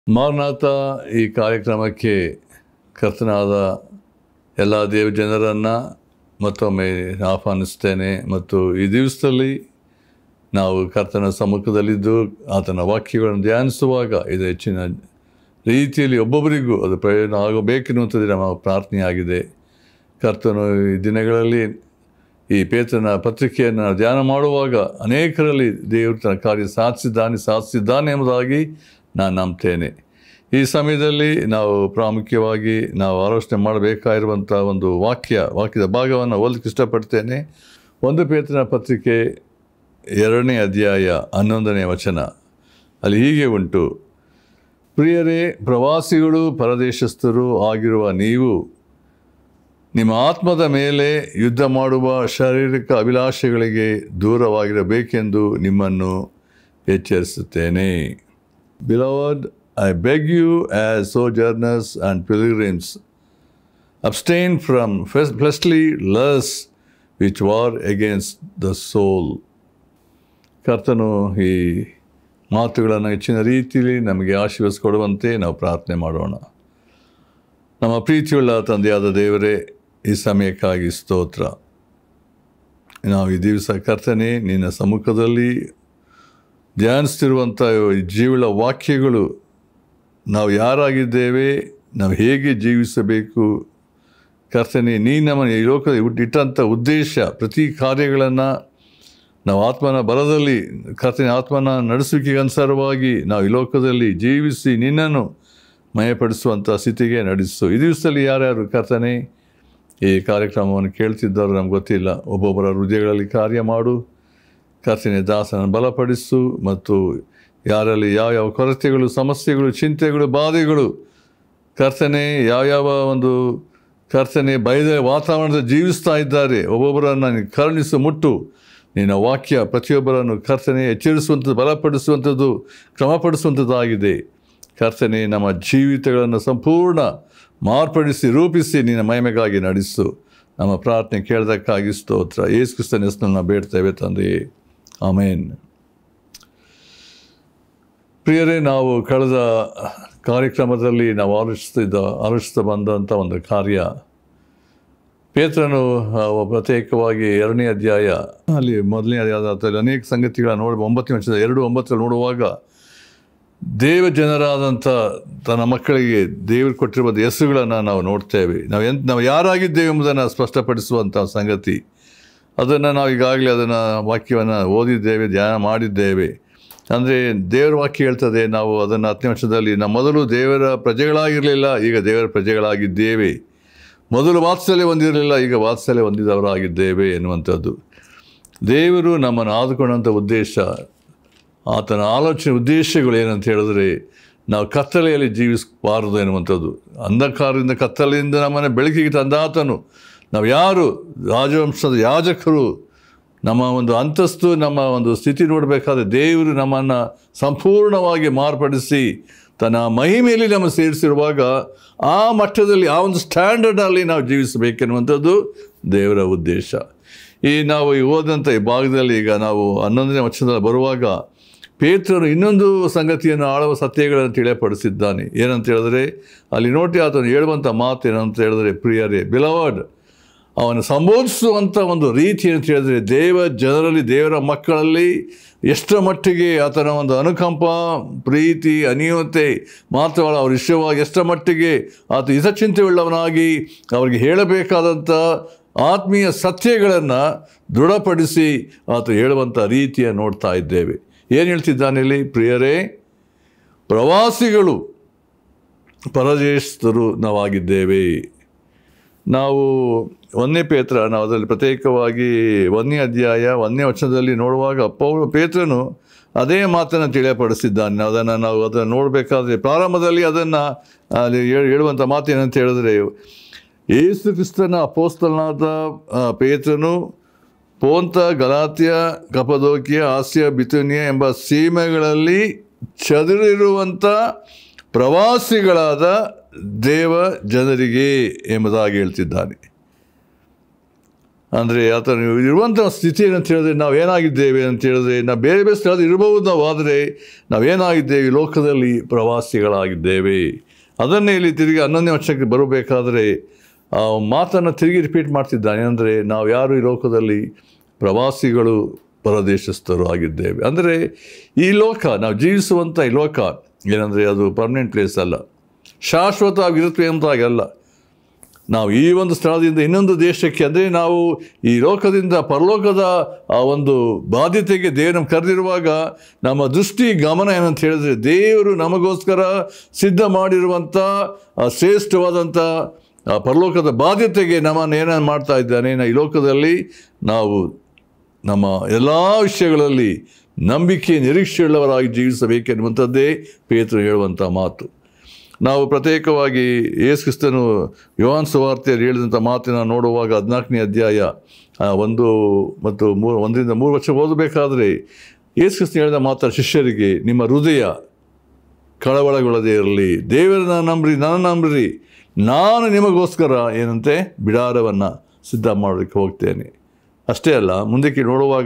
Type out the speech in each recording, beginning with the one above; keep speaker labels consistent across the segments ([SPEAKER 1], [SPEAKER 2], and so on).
[SPEAKER 1] Maranatha ಈ ಕಾರ್ಯಕ್ರಮಕ್ಕೆ ಕರ್ತನಾದ ಎಲ್ಲ ದೇವ ಜನರನ್ನು ಮತ್ತೊಮ್ಮೆ ಆಹ್ವಾನಿಸ್ತೇನೆ ಮತ್ತು ಈ ದಿವಸದಲ್ಲಿ ನಾವು ಕರ್ತನ ಸಮ್ಮುಖದಲ್ಲಿದ್ದು ಆತನ ವಾಕ್ಯಗಳನ್ನು ಧ್ಯಾನಿಸುವಾಗ ಇದು ಹೆಚ್ಚಿನ ರೀತಿಯಲ್ಲಿ ಒಬ್ಬೊಬ್ಬರಿಗೂ ಅದು ಪ್ರಯೋಜನ ಆಗಬೇಕೆನ್ನುವಂಥದ್ದು ನಮ್ಮ ಪ್ರಾರ್ಥನೆಯಾಗಿದೆ ಕರ್ತನು ಈ ದಿನಗಳಲ್ಲಿ ಈ ಪೇತ್ರನ ಪತ್ರಿಕೆಯನ್ನು ಧ್ಯಾನ ಮಾಡುವಾಗ ಅನೇಕರಲ್ಲಿ ದೇವರು ತನ್ನ ಕಾರ್ಯ ಸಾಧಿಸಿದ್ದಾನೆ ಸಾಧಿಸಿದ್ದಾನೆ ಎಂಬುದಾಗಿ ನಾನು ನಂಬ್ತೇನೆ ಈ ಸಮಯದಲ್ಲಿ ನಾವು ಪ್ರಾಮುಖ್ಯವಾಗಿ ನಾವು ಆಲೋಚನೆ ಮಾಡಬೇಕಾಗಿರುವಂಥ ಒಂದು ವಾಕ್ಯ ವಾಕ್ಯದ ಭಾಗವನ್ನು ಓದಲಿಕ್ಕೆ ಇಷ್ಟಪಡ್ತೇನೆ ಒಂದು ಪೇತ್ರನ ಪತ್ರಿಕೆ ಎರಡನೇ ಅಧ್ಯಾಯ ಹನ್ನೊಂದನೇ ವಚನ ಅಲ್ಲಿ ಹೀಗೆ ಉಂಟು ಪ್ರಿಯರೇ ಪ್ರವಾಸಿಗಳು ಪರದೇಶಸ್ಥರು ಆಗಿರುವ ನೀವು ನಿಮ್ಮ ಆತ್ಮದ ಮೇಲೆ ಯುದ್ಧ ಮಾಡುವ ಶಾರೀರಿಕ ಅಭಿಲಾಷೆಗಳಿಗೆ ದೂರವಾಗಿರಬೇಕೆಂದು ನಿಮ್ಮನ್ನು ಎಚ್ಚರಿಸುತ್ತೇನೆ beloved I beg you as sojourners and pilgrims abstain from ಫೆಸ್ fleshly lusts which war against the soul ಕರ್ತನು ಈ ಮಾತುಗಳನ್ನು ಹೆಚ್ಚಿನ ರೀತಿಯಲ್ಲಿ ನಮಗೆ ಆಶೀರ್ವದಿಸಿಕೊಡುವಂತೆ ನಾವು ಪ್ರಾರ್ಥನೆ ಮಾಡೋಣ ನಮ್ಮ ಪ್ರೀತಿಯುಳ್ಳ ತಂದೆಯಾದ ದೇವರೇ ಈ ಸಮಯಕ್ಕಾಗಿ ಸ್ತೋತ್ರ ನಾವು ಈ ದಿವಸ ಕರ್ತನೆ ನಿನ್ನ ಸಮ್ಮುಖದಲ್ಲಿ ಧ್ಯಾನಿಸ್ತಿರುವಂಥ ಈ ಜೀವಳ ವಾಕ್ಯಗಳು ನಾವು ಯಾರಾಗಿದ್ದೇವೆ ನಾವು ಹೇಗೆ ಜೀವಿಸಬೇಕು ಕರ್ತನೆ ನೀ ನಮ್ಮನ್ನು ಈ ಲೋಕದ ಇಟ್ಟಂಥ ಉದ್ದೇಶ ಪ್ರತಿ ಕಾರ್ಯಗಳನ್ನು ನಾವು ಆತ್ಮನ ಬಲದಲ್ಲಿ ಕರ್ತನೆ ಆತ್ಮನ ನಡೆಸುವಿಕೆಗೆ ಅನುಸಾರವಾಗಿ ನಾವು ಈ ಲೋಕದಲ್ಲಿ ಜೀವಿಸಿ ನಿನ್ನನ್ನು ಮಯಪಡಿಸುವಂಥ ಸ್ಥಿತಿಗೆ ನಡೆಸು ಈ ದಿವಸದಲ್ಲಿ ಯಾರ್ಯಾರು ಕರ್ತನೆ ಈ ಕಾರ್ಯಕ್ರಮವನ್ನು ಕೇಳ್ತಿದ್ದವರು ನಮ್ಗೆ ಗೊತ್ತಿಲ್ಲ ಒಬ್ಬೊಬ್ಬರ ಹೃದಯಗಳಲ್ಲಿ ಕಾರ್ಯ ಮಾಡು ಕರ್ತನೆ ದಾಸನ ಬಲಪಡಿಸು ಮತ್ತು ಯಾರಲ್ಲಿ ಯಾವ್ಯಾವ ಕೊರತೆಗಳು ಸಮಸ್ಯೆಗಳು ಚಿಂತೆಗಳು ಬಾಧೆಗಳು ಕರ್ತನೆ ಯಾವ್ಯಾವ ಒಂದು ಕರ್ತನೆ ಭಯದ ವಾತಾವರಣದಲ್ಲಿ ಜೀವಿಸ್ತಾ ಇದ್ದಾರೆ ಒಬ್ಬೊಬ್ಬರನ್ನು ನೀನು ಕರುಣಿಸು ಮುಟ್ಟು ನಿನ್ನ ವಾಕ್ಯ ಪ್ರತಿಯೊಬ್ಬರನ್ನು ಕರ್ತನೆ ಎಚ್ಚರಿಸುವಂಥದ್ದು ಬಲಪಡಿಸುವಂಥದ್ದು ಕ್ರಮಪಡಿಸುವಂಥದ್ದಾಗಿದೆ ಕರ್ತನೆ ನಮ್ಮ ಜೀವಿತಗಳನ್ನು ಸಂಪೂರ್ಣ ಮಾರ್ಪಡಿಸಿ ರೂಪಿಸಿ ನಿನ್ನ ಮಹಿಮೆಗಾಗಿ ನಡೆಸು ನಮ್ಮ ಪ್ರಾರ್ಥನೆ ಕೇಳೋದಕ್ಕಾಗಿ ಸ್ತೋತ್ರ ಯೇಸು ಕ್ರಿಸ್ತನ ಹೆಸರನ್ನು ಬೇಡ್ತೇವೆ ತಂದೆಯೇ ಆಮೇನ್ ಪ್ರಿಯರೇ ನಾವು ಕಳೆದ ಕಾರ್ಯಕ್ರಮದಲ್ಲಿ ನಾವು ಆಲೋಚಿಸ್ತಿದ್ದ ಆಲೋಚಿಸ್ತಾ ಬಂದಂಥ ಒಂದು ಕಾರ್ಯ ಪೇತ್ರನು ಆ, ಪ್ರತ್ಯೇಕವಾಗಿ ಎರಡನೇ ಅಧ್ಯಾಯ ಅಲ್ಲಿ ಮೊದಲನೇ ಅಧ್ಯಾಯದಲ್ಲಿ ಅನೇಕ ಸಂಗತಿಗಳನ್ನು ನೋಡಿ ಒಂಬತ್ತನೇ ವರ್ಷದ ಎರಡು ಒಂಬತ್ತರಲ್ಲಿ ನೋಡುವಾಗ ದೇವ ಜನರಾದಂಥ ತನ್ನ ಮಕ್ಕಳಿಗೆ ದೇವರು ಕೊಟ್ಟಿರುವ ಹೆಸರುಗಳನ್ನು ನಾವು ನೋಡ್ತೇವೆ ನಾವು ಎಂತ ನಾವು ಯಾರಾಗಿದ್ದೇವೆ ಎಂಬುದನ್ನು ಸ್ಪಷ್ಟಪಡಿಸುವಂಥ ಸಂಗತಿ ಅದನ್ನು ನಾವು ಈಗಾಗಲೇ ಅದನ್ನು ವಾಕ್ಯವನ್ನು ಓದಿದ್ದೇವೆ ಧ್ಯಾನ ಮಾಡಿದ್ದೇವೆ ಅಂದರೆ ದೇವರ ವಾಕ್ಯ ಹೇಳ್ತದೆ ನಾವು ಅದನ್ನು ಹತ್ತನೇ ವರ್ಷದಲ್ಲಿ ನಾವು ಮೊದಲು ದೇವರ ಪ್ರಜೆಗಳಾಗಿರಲಿಲ್ಲ ಈಗ ದೇವರ ಪ್ರಜೆಗಳಾಗಿದ್ದೇವೆ ಮೊದಲು ವಾತ್ಸಲ್ಯ ಹೊಂದಿರಲಿಲ್ಲ ಈಗ ವಾತ್ಸಲ್ಯ ಹೊಂದಿದವರಾಗಿದ್ದೇವೆ ಎನ್ನುವಂಥದ್ದು ದೇವರು ನಮ್ಮನ್ನು ಆದುಕೊಂಡಂಥ ಉದ್ದೇಶ ಆತನ ಆಲೋಚನೆ ಉದ್ದೇಶಗಳು ಏನಂತ ಹೇಳಿದ್ರೆ ನಾವು ಕತ್ತಲೆಯಲ್ಲಿ ಜೀವಿಸಬಾರದು ಎನ್ನುವಂಥದ್ದು ಅಂಧಕಾರದಿಂದ ಕತ್ತಲೆಯಿಂದ ನಮ್ಮನ್ನು ಬೆಳಕಿಗೆ ತಂದಾತನು ನಾವು ಯಾರು ರಾಜವಂಶದ ಯಾಜಕರು ನಮ್ಮ ಒಂದು ಅಂತಸ್ತು ನಮ್ಮ ಒಂದು ಸ್ಥಿತಿ ನೋಡಬೇಕಾದ್ರೆ ದೇವರು ನಮ್ಮನ್ನು ಸಂಪೂರ್ಣವಾಗಿ ಮಾರ್ಪಡಿಸಿ ತನ್ನ ಮಹಿಮೆಯಲ್ಲಿ ನಮ್ಮ ಸೇರಿಸಿರುವಾಗ ಆ ಮಟ್ಟದಲ್ಲಿ ಆ ಒಂದು ಸ್ಟ್ಯಾಂಡರ್ಡಲ್ಲಿ ನಾವು ಜೀವಿಸಬೇಕೆನ್ನುವಂಥದ್ದು ದೇವರ ಉದ್ದೇಶ ಈ ನಾವು ಈ ಓದಂಥ ಈ ಭಾಗದಲ್ಲಿ ಈಗ ನಾವು ಹನ್ನೊಂದನೇ ವರ್ಷದಲ್ಲಿ ಬರುವಾಗ ಪೇತ್ರನು ಇನ್ನೊಂದು ಸಂಗತಿಯನ್ನು ಆಳುವ ಸತ್ಯಗಳನ್ನು ತಿಳಿಯಪಡಿಸಿದ್ದಾನೆ ಏನಂತ ಹೇಳಿದ್ರೆ ಅಲ್ಲಿ ನೋಡಿ ಆತನು ಹೇಳುವಂಥ ಮಾತು ಏನಂತ ಹೇಳಿದ್ರೆ ಪ್ರಿಯರೇ ಬಿಲವರ್ಡ್ ಅವನು ಸಂಬೋಧಿಸುವಂಥ ಒಂದು ರೀತಿ ಅಂತ ಹೇಳಿದ್ರೆ ದೇವ ಜನರಲ್ಲಿ ದೇವರ ಮಕ್ಕಳಲ್ಲಿ ಎಷ್ಟರ ಮಟ್ಟಿಗೆ ಆತನ ಒಂದು ಅನುಕಂಪ ಪ್ರೀತಿ ಅನಿಯತೆ ಮಾತ್ರವಲ್ಲ ಅವ್ರ ಇಷ್ಟವಾಗಿ ಎಷ್ಟರ ಮಟ್ಟಿಗೆ ಆತ ಹಿತಚಿಂತೆ ಉಳ್ಳವನಾಗಿ ಅವರಿಗೆ ಹೇಳಬೇಕಾದಂಥ ಆತ್ಮೀಯ ಸತ್ಯಗಳನ್ನು ದೃಢಪಡಿಸಿ ಆತ ಹೇಳುವಂಥ ರೀತಿಯ ನೋಡ್ತಾ ಇದ್ದೇವೆ ಏನು ಹೇಳ್ತಿದ್ದಾನೆ ಇಲ್ಲಿ ಪ್ರಿಯರೇ ಪ್ರವಾಸಿಗಳು ಪರದೇಶಸ್ಥರು ನಾವಾಗಿದ್ದೇವೆ ನಾವು ಒಂದನೇ ಪೇತ್ರ ನಾವು ಅದರಲ್ಲಿ ಪ್ರತ್ಯೇಕವಾಗಿ ಒಂದನೇ ಅಧ್ಯಾಯ ಒಂದನೇ ವರ್ಷದಲ್ಲಿ ನೋಡುವಾಗ ಪೌ ಪೇತ್ರನು ಅದೇ ಮಾತನ್ನು ತಿಳಿಯಪಡಿಸಿದ್ದಾನೆ ನಾವು ಅದನ್ನು ನಾವು ಅದನ್ನು ನೋಡಬೇಕಾದ್ರೆ ಪ್ರಾರಂಭದಲ್ಲಿ ಅದನ್ನು ಅಲ್ಲಿ ಹೇಳ- ಹೇಳುವಂಥ ಮಾತು ಏನಂತ ಹೇಳಿದ್ರೆ ಯೇಸು ಕ್ರಿಸ್ತನ ಅಪೋಸ್ತಲನಾದ ಆ, ಪೇತ್ರನು ಪೋಂತ ಗಲಾತ್ಯ ಕಪದೋಕಿಯ ಆಸ್ಯ ಬಿತುನಿಯ ಎಂಬ ಸೀಮೆಗಳಲ್ಲಿ ಚದುರಿರುವಂಥ ಪ್ರವಾಸಿಗಳಾದ ದೇವ ಜನರಿಗೆ ಎಂಬುದಾಗಿ ಹೇಳ್ತಿದ್ದಾನೆ ಅಂದರೆ ಆತನು ಇರುವಂಥ ಸ್ಥಿತಿ ಏನಂತ ಹೇಳಿದ್ರೆ ನಾವು ಏನಾಗಿದ್ದೇವೆ ಅಂತ ಹೇಳಿದ್ರೆ ನಾವು ಬೇರೆ ಬೇರೆ ಸ್ಥಳದಲ್ಲಿ ಇರಬಹುದು ನಾವು ಆದರೆ ನಾವೇನಾಗಿದ್ದೇವೆ ಈ ಲೋಕದಲ್ಲಿ ಪ್ರವಾಸಿಗಳಾಗಿದ್ದೇವೆ ಅದನ್ನೇ ಇಲ್ಲಿ ತಿರುಗಿ ಹನ್ನೊಂದನೇ ವರ್ಷಕ್ಕೆ ಬರಬೇಕಾದರೆ ಆ ಮಾತನ್ನು ತಿರುಗಿ ರಿಪೀಟ್ ಮಾಡ್ತಿದ್ದಾನೆ ಅಂದರೆ ನಾವು ಯಾರು ಈ ಲೋಕದಲ್ಲಿ ಪ್ರವಾಸಿಗಳು ಪರದೇಶಸ್ಥರು ಆಗಿದ್ದೇವೆ ಅಂದರೆ ಈ ಲೋಕ ನಾವು ಜೀವಿಸುವಂಥ ಈ ಲೋಕ ಏನಂದರೆ ಅದು ಪರ್ಮನೆಂಟ್ ಪ್ಲೇಸ್ ಅಲ್ಲ ಶಾಶ್ವತವಾಗಿರುತ್ತವೆ ಅಂತ ಹಾಗಲ್ಲ ನಾವು ಈ ಒಂದು ಸ್ಥಳದಿಂದ ಇನ್ನೊಂದು ದೇಶಕ್ಕೆ ಅಂದರೆ ನಾವು ಈ ಲೋಕದಿಂದ ಪರಲೋಕದ ಆ ಒಂದು ಬಾಧ್ಯತೆಗೆ ದೇವರು ಕರೆದಿರುವಾಗ ನಮ್ಮ ದೃಷ್ಟಿ ಗಮನ ಏನಂತ ಹೇಳಿದ್ರೆ ದೇವರು ನಮಗೋಸ್ಕರ ಸಿದ್ಧ ಮಾಡಿರುವಂಥ ಆ ಶ್ರೇಷ್ಠವಾದಂಥ ಆ ಪರಲೋಕದ ಬಾಧ್ಯತೆಗೆ ನಮ್ಮನ್ನು ಏನೇನು ಮಾಡ್ತಾ ಇದ್ದಾನೆ ನಾ ಈ ಲೋಕದಲ್ಲಿ ನಾವು ನಮ್ಮ ಎಲ್ಲ ವಿಷಯಗಳಲ್ಲಿ ನಂಬಿಕೆ ನಿರೀಕ್ಷೆಯುಳ್ಳವರಾಗಿ ಜೀವಿಸಬೇಕೆನ್ನುವಂಥದ್ದೇ ಪೇತ್ರ ಹೇಳುವಂಥ ಮಾತು ನಾವು ಪ್ರತ್ಯೇಕವಾಗಿ ಯೇಸು ಕ್ರಿಸ್ತನು ಯೋಹಾನ್ ಸುವಾರ್ತೆಯಲ್ಲಿ ಹೇಳಿದಂಥ ಮಾತಿನ ನೋಡುವಾಗ ಹದಿನಾಲ್ಕನೇ ಅಧ್ಯಾಯ ಆ, ಒಂದು ಮತ್ತು ಮೂರು ಒಂದರಿಂದ ಮೂರು ವರ್ಷ ಓದಬೇಕಾದ್ರೆ ಯೇಸು ಕ್ರಿಸ್ತನು ಹೇಳಿದ ಮಾತಾಡ ಶಿಷ್ಯರಿಗೆ ನಿಮ್ಮ ಹೃದಯ ಕಳವಳಗೊಳ್ಳದೇ ಇರಲಿ ದೇವರನ್ನ ನಂಬ್ರಿ ನನ್ನ ನಂಬ್ರಿ ನಾನು ನಿಮಗೋಸ್ಕರ ಏನಂತೆ ಬಿಡಾರವನ್ನು ಸಿದ್ಧ ಮಾಡೋದಕ್ಕೆ ಹೋಗ್ತೇನೆ ಅಷ್ಟೇ ಅಲ್ಲ ಮುಂದಕ್ಕೆ ನೋಡುವಾಗ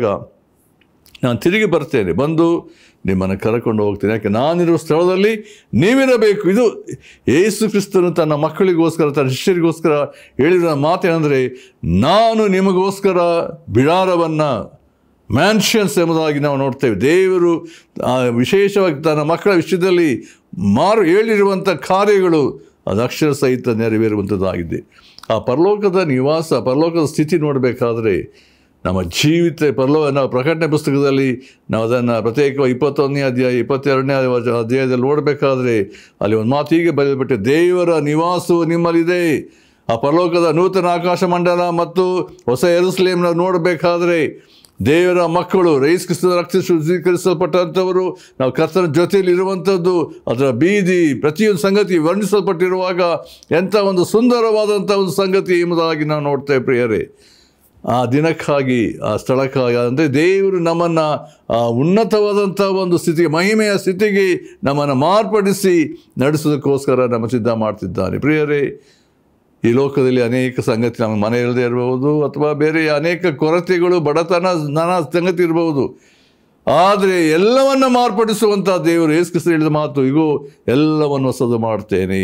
[SPEAKER 1] ನಾನು ತಿರುಗಿ ಬರ್ತೇನೆ ಬಂದು ನಿಮ್ಮನ್ನು ಕರ್ಕೊಂಡು ಹೋಗ್ತೇನೆ ಯಾಕೆ ನಾನಿರುವ ಸ್ಥಳದಲ್ಲಿ ನೀವಿರಬೇಕು ಇದು ಯೇಸು ಕ್ರಿಸ್ತನು ತನ್ನ ಮಕ್ಕಳಿಗೋಸ್ಕರ ತನ್ನ ಶಿಷ್ಯರಿಗೋಸ್ಕರ ಹೇಳಿದ ಮಾತೇನೆಂದರೆ ನಾನು ನಿಮಗೋಸ್ಕರ ಬಿಡಾರವನ್ನು ಮ್ಯಾನ್ಷನ್ಸ್ ಎಂಬುದಾಗಿ ನಾವು ನೋಡ್ತೇವೆ ದೇವರು ಆ, ವಿಶೇಷವಾಗಿ ತನ್ನ ಮಕ್ಕಳ ವಿಷಯದಲ್ಲಿ ಮಾರು ಹೇಳಿರುವಂಥ ಕಾರ್ಯಗಳು ಅದು ಅಕ್ಷರ ಸಹಿತ ನೆರವೇರುವಂಥದ್ದಾಗಿದೆ ಆ ಪರಲೋಕದ ನಿವಾಸ ಪರಲೋಕದ ಸ್ಥಿತಿ ನೋಡಬೇಕಾದ್ರೆ ನಮ್ಮ ಜೀವಿತ ಪರಲೋಕ ನಾವು ಪ್ರಕಟಣೆ ಪುಸ್ತಕದಲ್ಲಿ ನಾವು ಅದನ್ನು ಪ್ರತ್ಯೇಕ ಇಪ್ಪತ್ತೊಂದನೇ ಅಧ್ಯಾಯ ಇಪ್ಪತ್ತೆರಡನೇ ಅಧ್ಯಾಯದಲ್ಲಿ ನೋಡಬೇಕಾದ್ರೆ ಅಲ್ಲಿ ಒಂದು ಮಾತು ಹೀಗೆ ಬರೆಯಲ್ಪಟ್ಟೆ ದೇವರ ನಿವಾಸವು ನಿಮ್ಮಲ್ಲಿದೆ ಆ ಪರಲೋಕದ ನೂತನ ಆಕಾಶ ಮಂಡಲ ಮತ್ತು ಹೊಸ ಎರುಸಲೇಮ್ನ ನೋಡಬೇಕಾದ್ರೆ ದೇವರ ಮಕ್ಕಳು ರೈಸ್ ಕ್ರಿಸ್ತನ ರಕ್ತ ಶುದ್ಧೀಕರಿಸಲ್ಪಟ್ಟಂಥವರು ನಾವು ಕರ್ತನ ಜೊತೆಯಲ್ಲಿ ಇರುವಂಥದ್ದು ಅದರ ಬೀದಿ ಪ್ರತಿಯೊಂದು ಸಂಗತಿ ವರ್ಣಿಸಲ್ಪಟ್ಟಿರುವಾಗ ಎಂಥ ಒಂದು ಸುಂದರವಾದಂಥ ಒಂದು ಸಂಗತಿ ಎಂಬುದಾಗಿ ನಾವು ನೋಡ್ತೇವೆ ಪ್ರಿಯರೇ ಆ ದಿನಕ್ಕಾಗಿ ಆ ಸ್ಥಳಕ್ಕಾಗಿ ಅಂದರೆ ದೇವರು ನಮ್ಮನ್ನು ಆ ಉನ್ನತವಾದಂಥ ಒಂದು ಸ್ಥಿತಿಗೆ ಮಹಿಮೆಯ ಸ್ಥಿತಿಗೆ ನಮ್ಮನ್ನು ಮಾರ್ಪಡಿಸಿ ನಡೆಸೋದಕ್ಕೋಸ್ಕರ ನಮ್ಮ ಸಿದ್ಧ ಮಾಡ್ತಿದ್ದಾನೆ ಪ್ರಿಯರೇ ಈ ಲೋಕದಲ್ಲಿ ಅನೇಕ ಸಂಗತಿ ನಮ್ಮ ಮನೆಯಲ್ಲದೆ ಇರಬಹುದು ಅಥವಾ ಬೇರೆ ಅನೇಕ ಕೊರತೆಗಳು ಬಡತನ ನಾನಾ ಸಂಗತಿ ಇರಬಹುದು ಆದರೆ ಎಲ್ಲವನ್ನ ಮಾರ್ಪಡಿಸುವಂಥ ದೇವರು ಯೇಸು ಕ್ರಿಸ್ತ ಹೇಳಿದ ಮಾತು ಇಗೋ ಎಲ್ಲವನ್ನು ಹೊಸದು ಮಾಡ್ತೇನೆ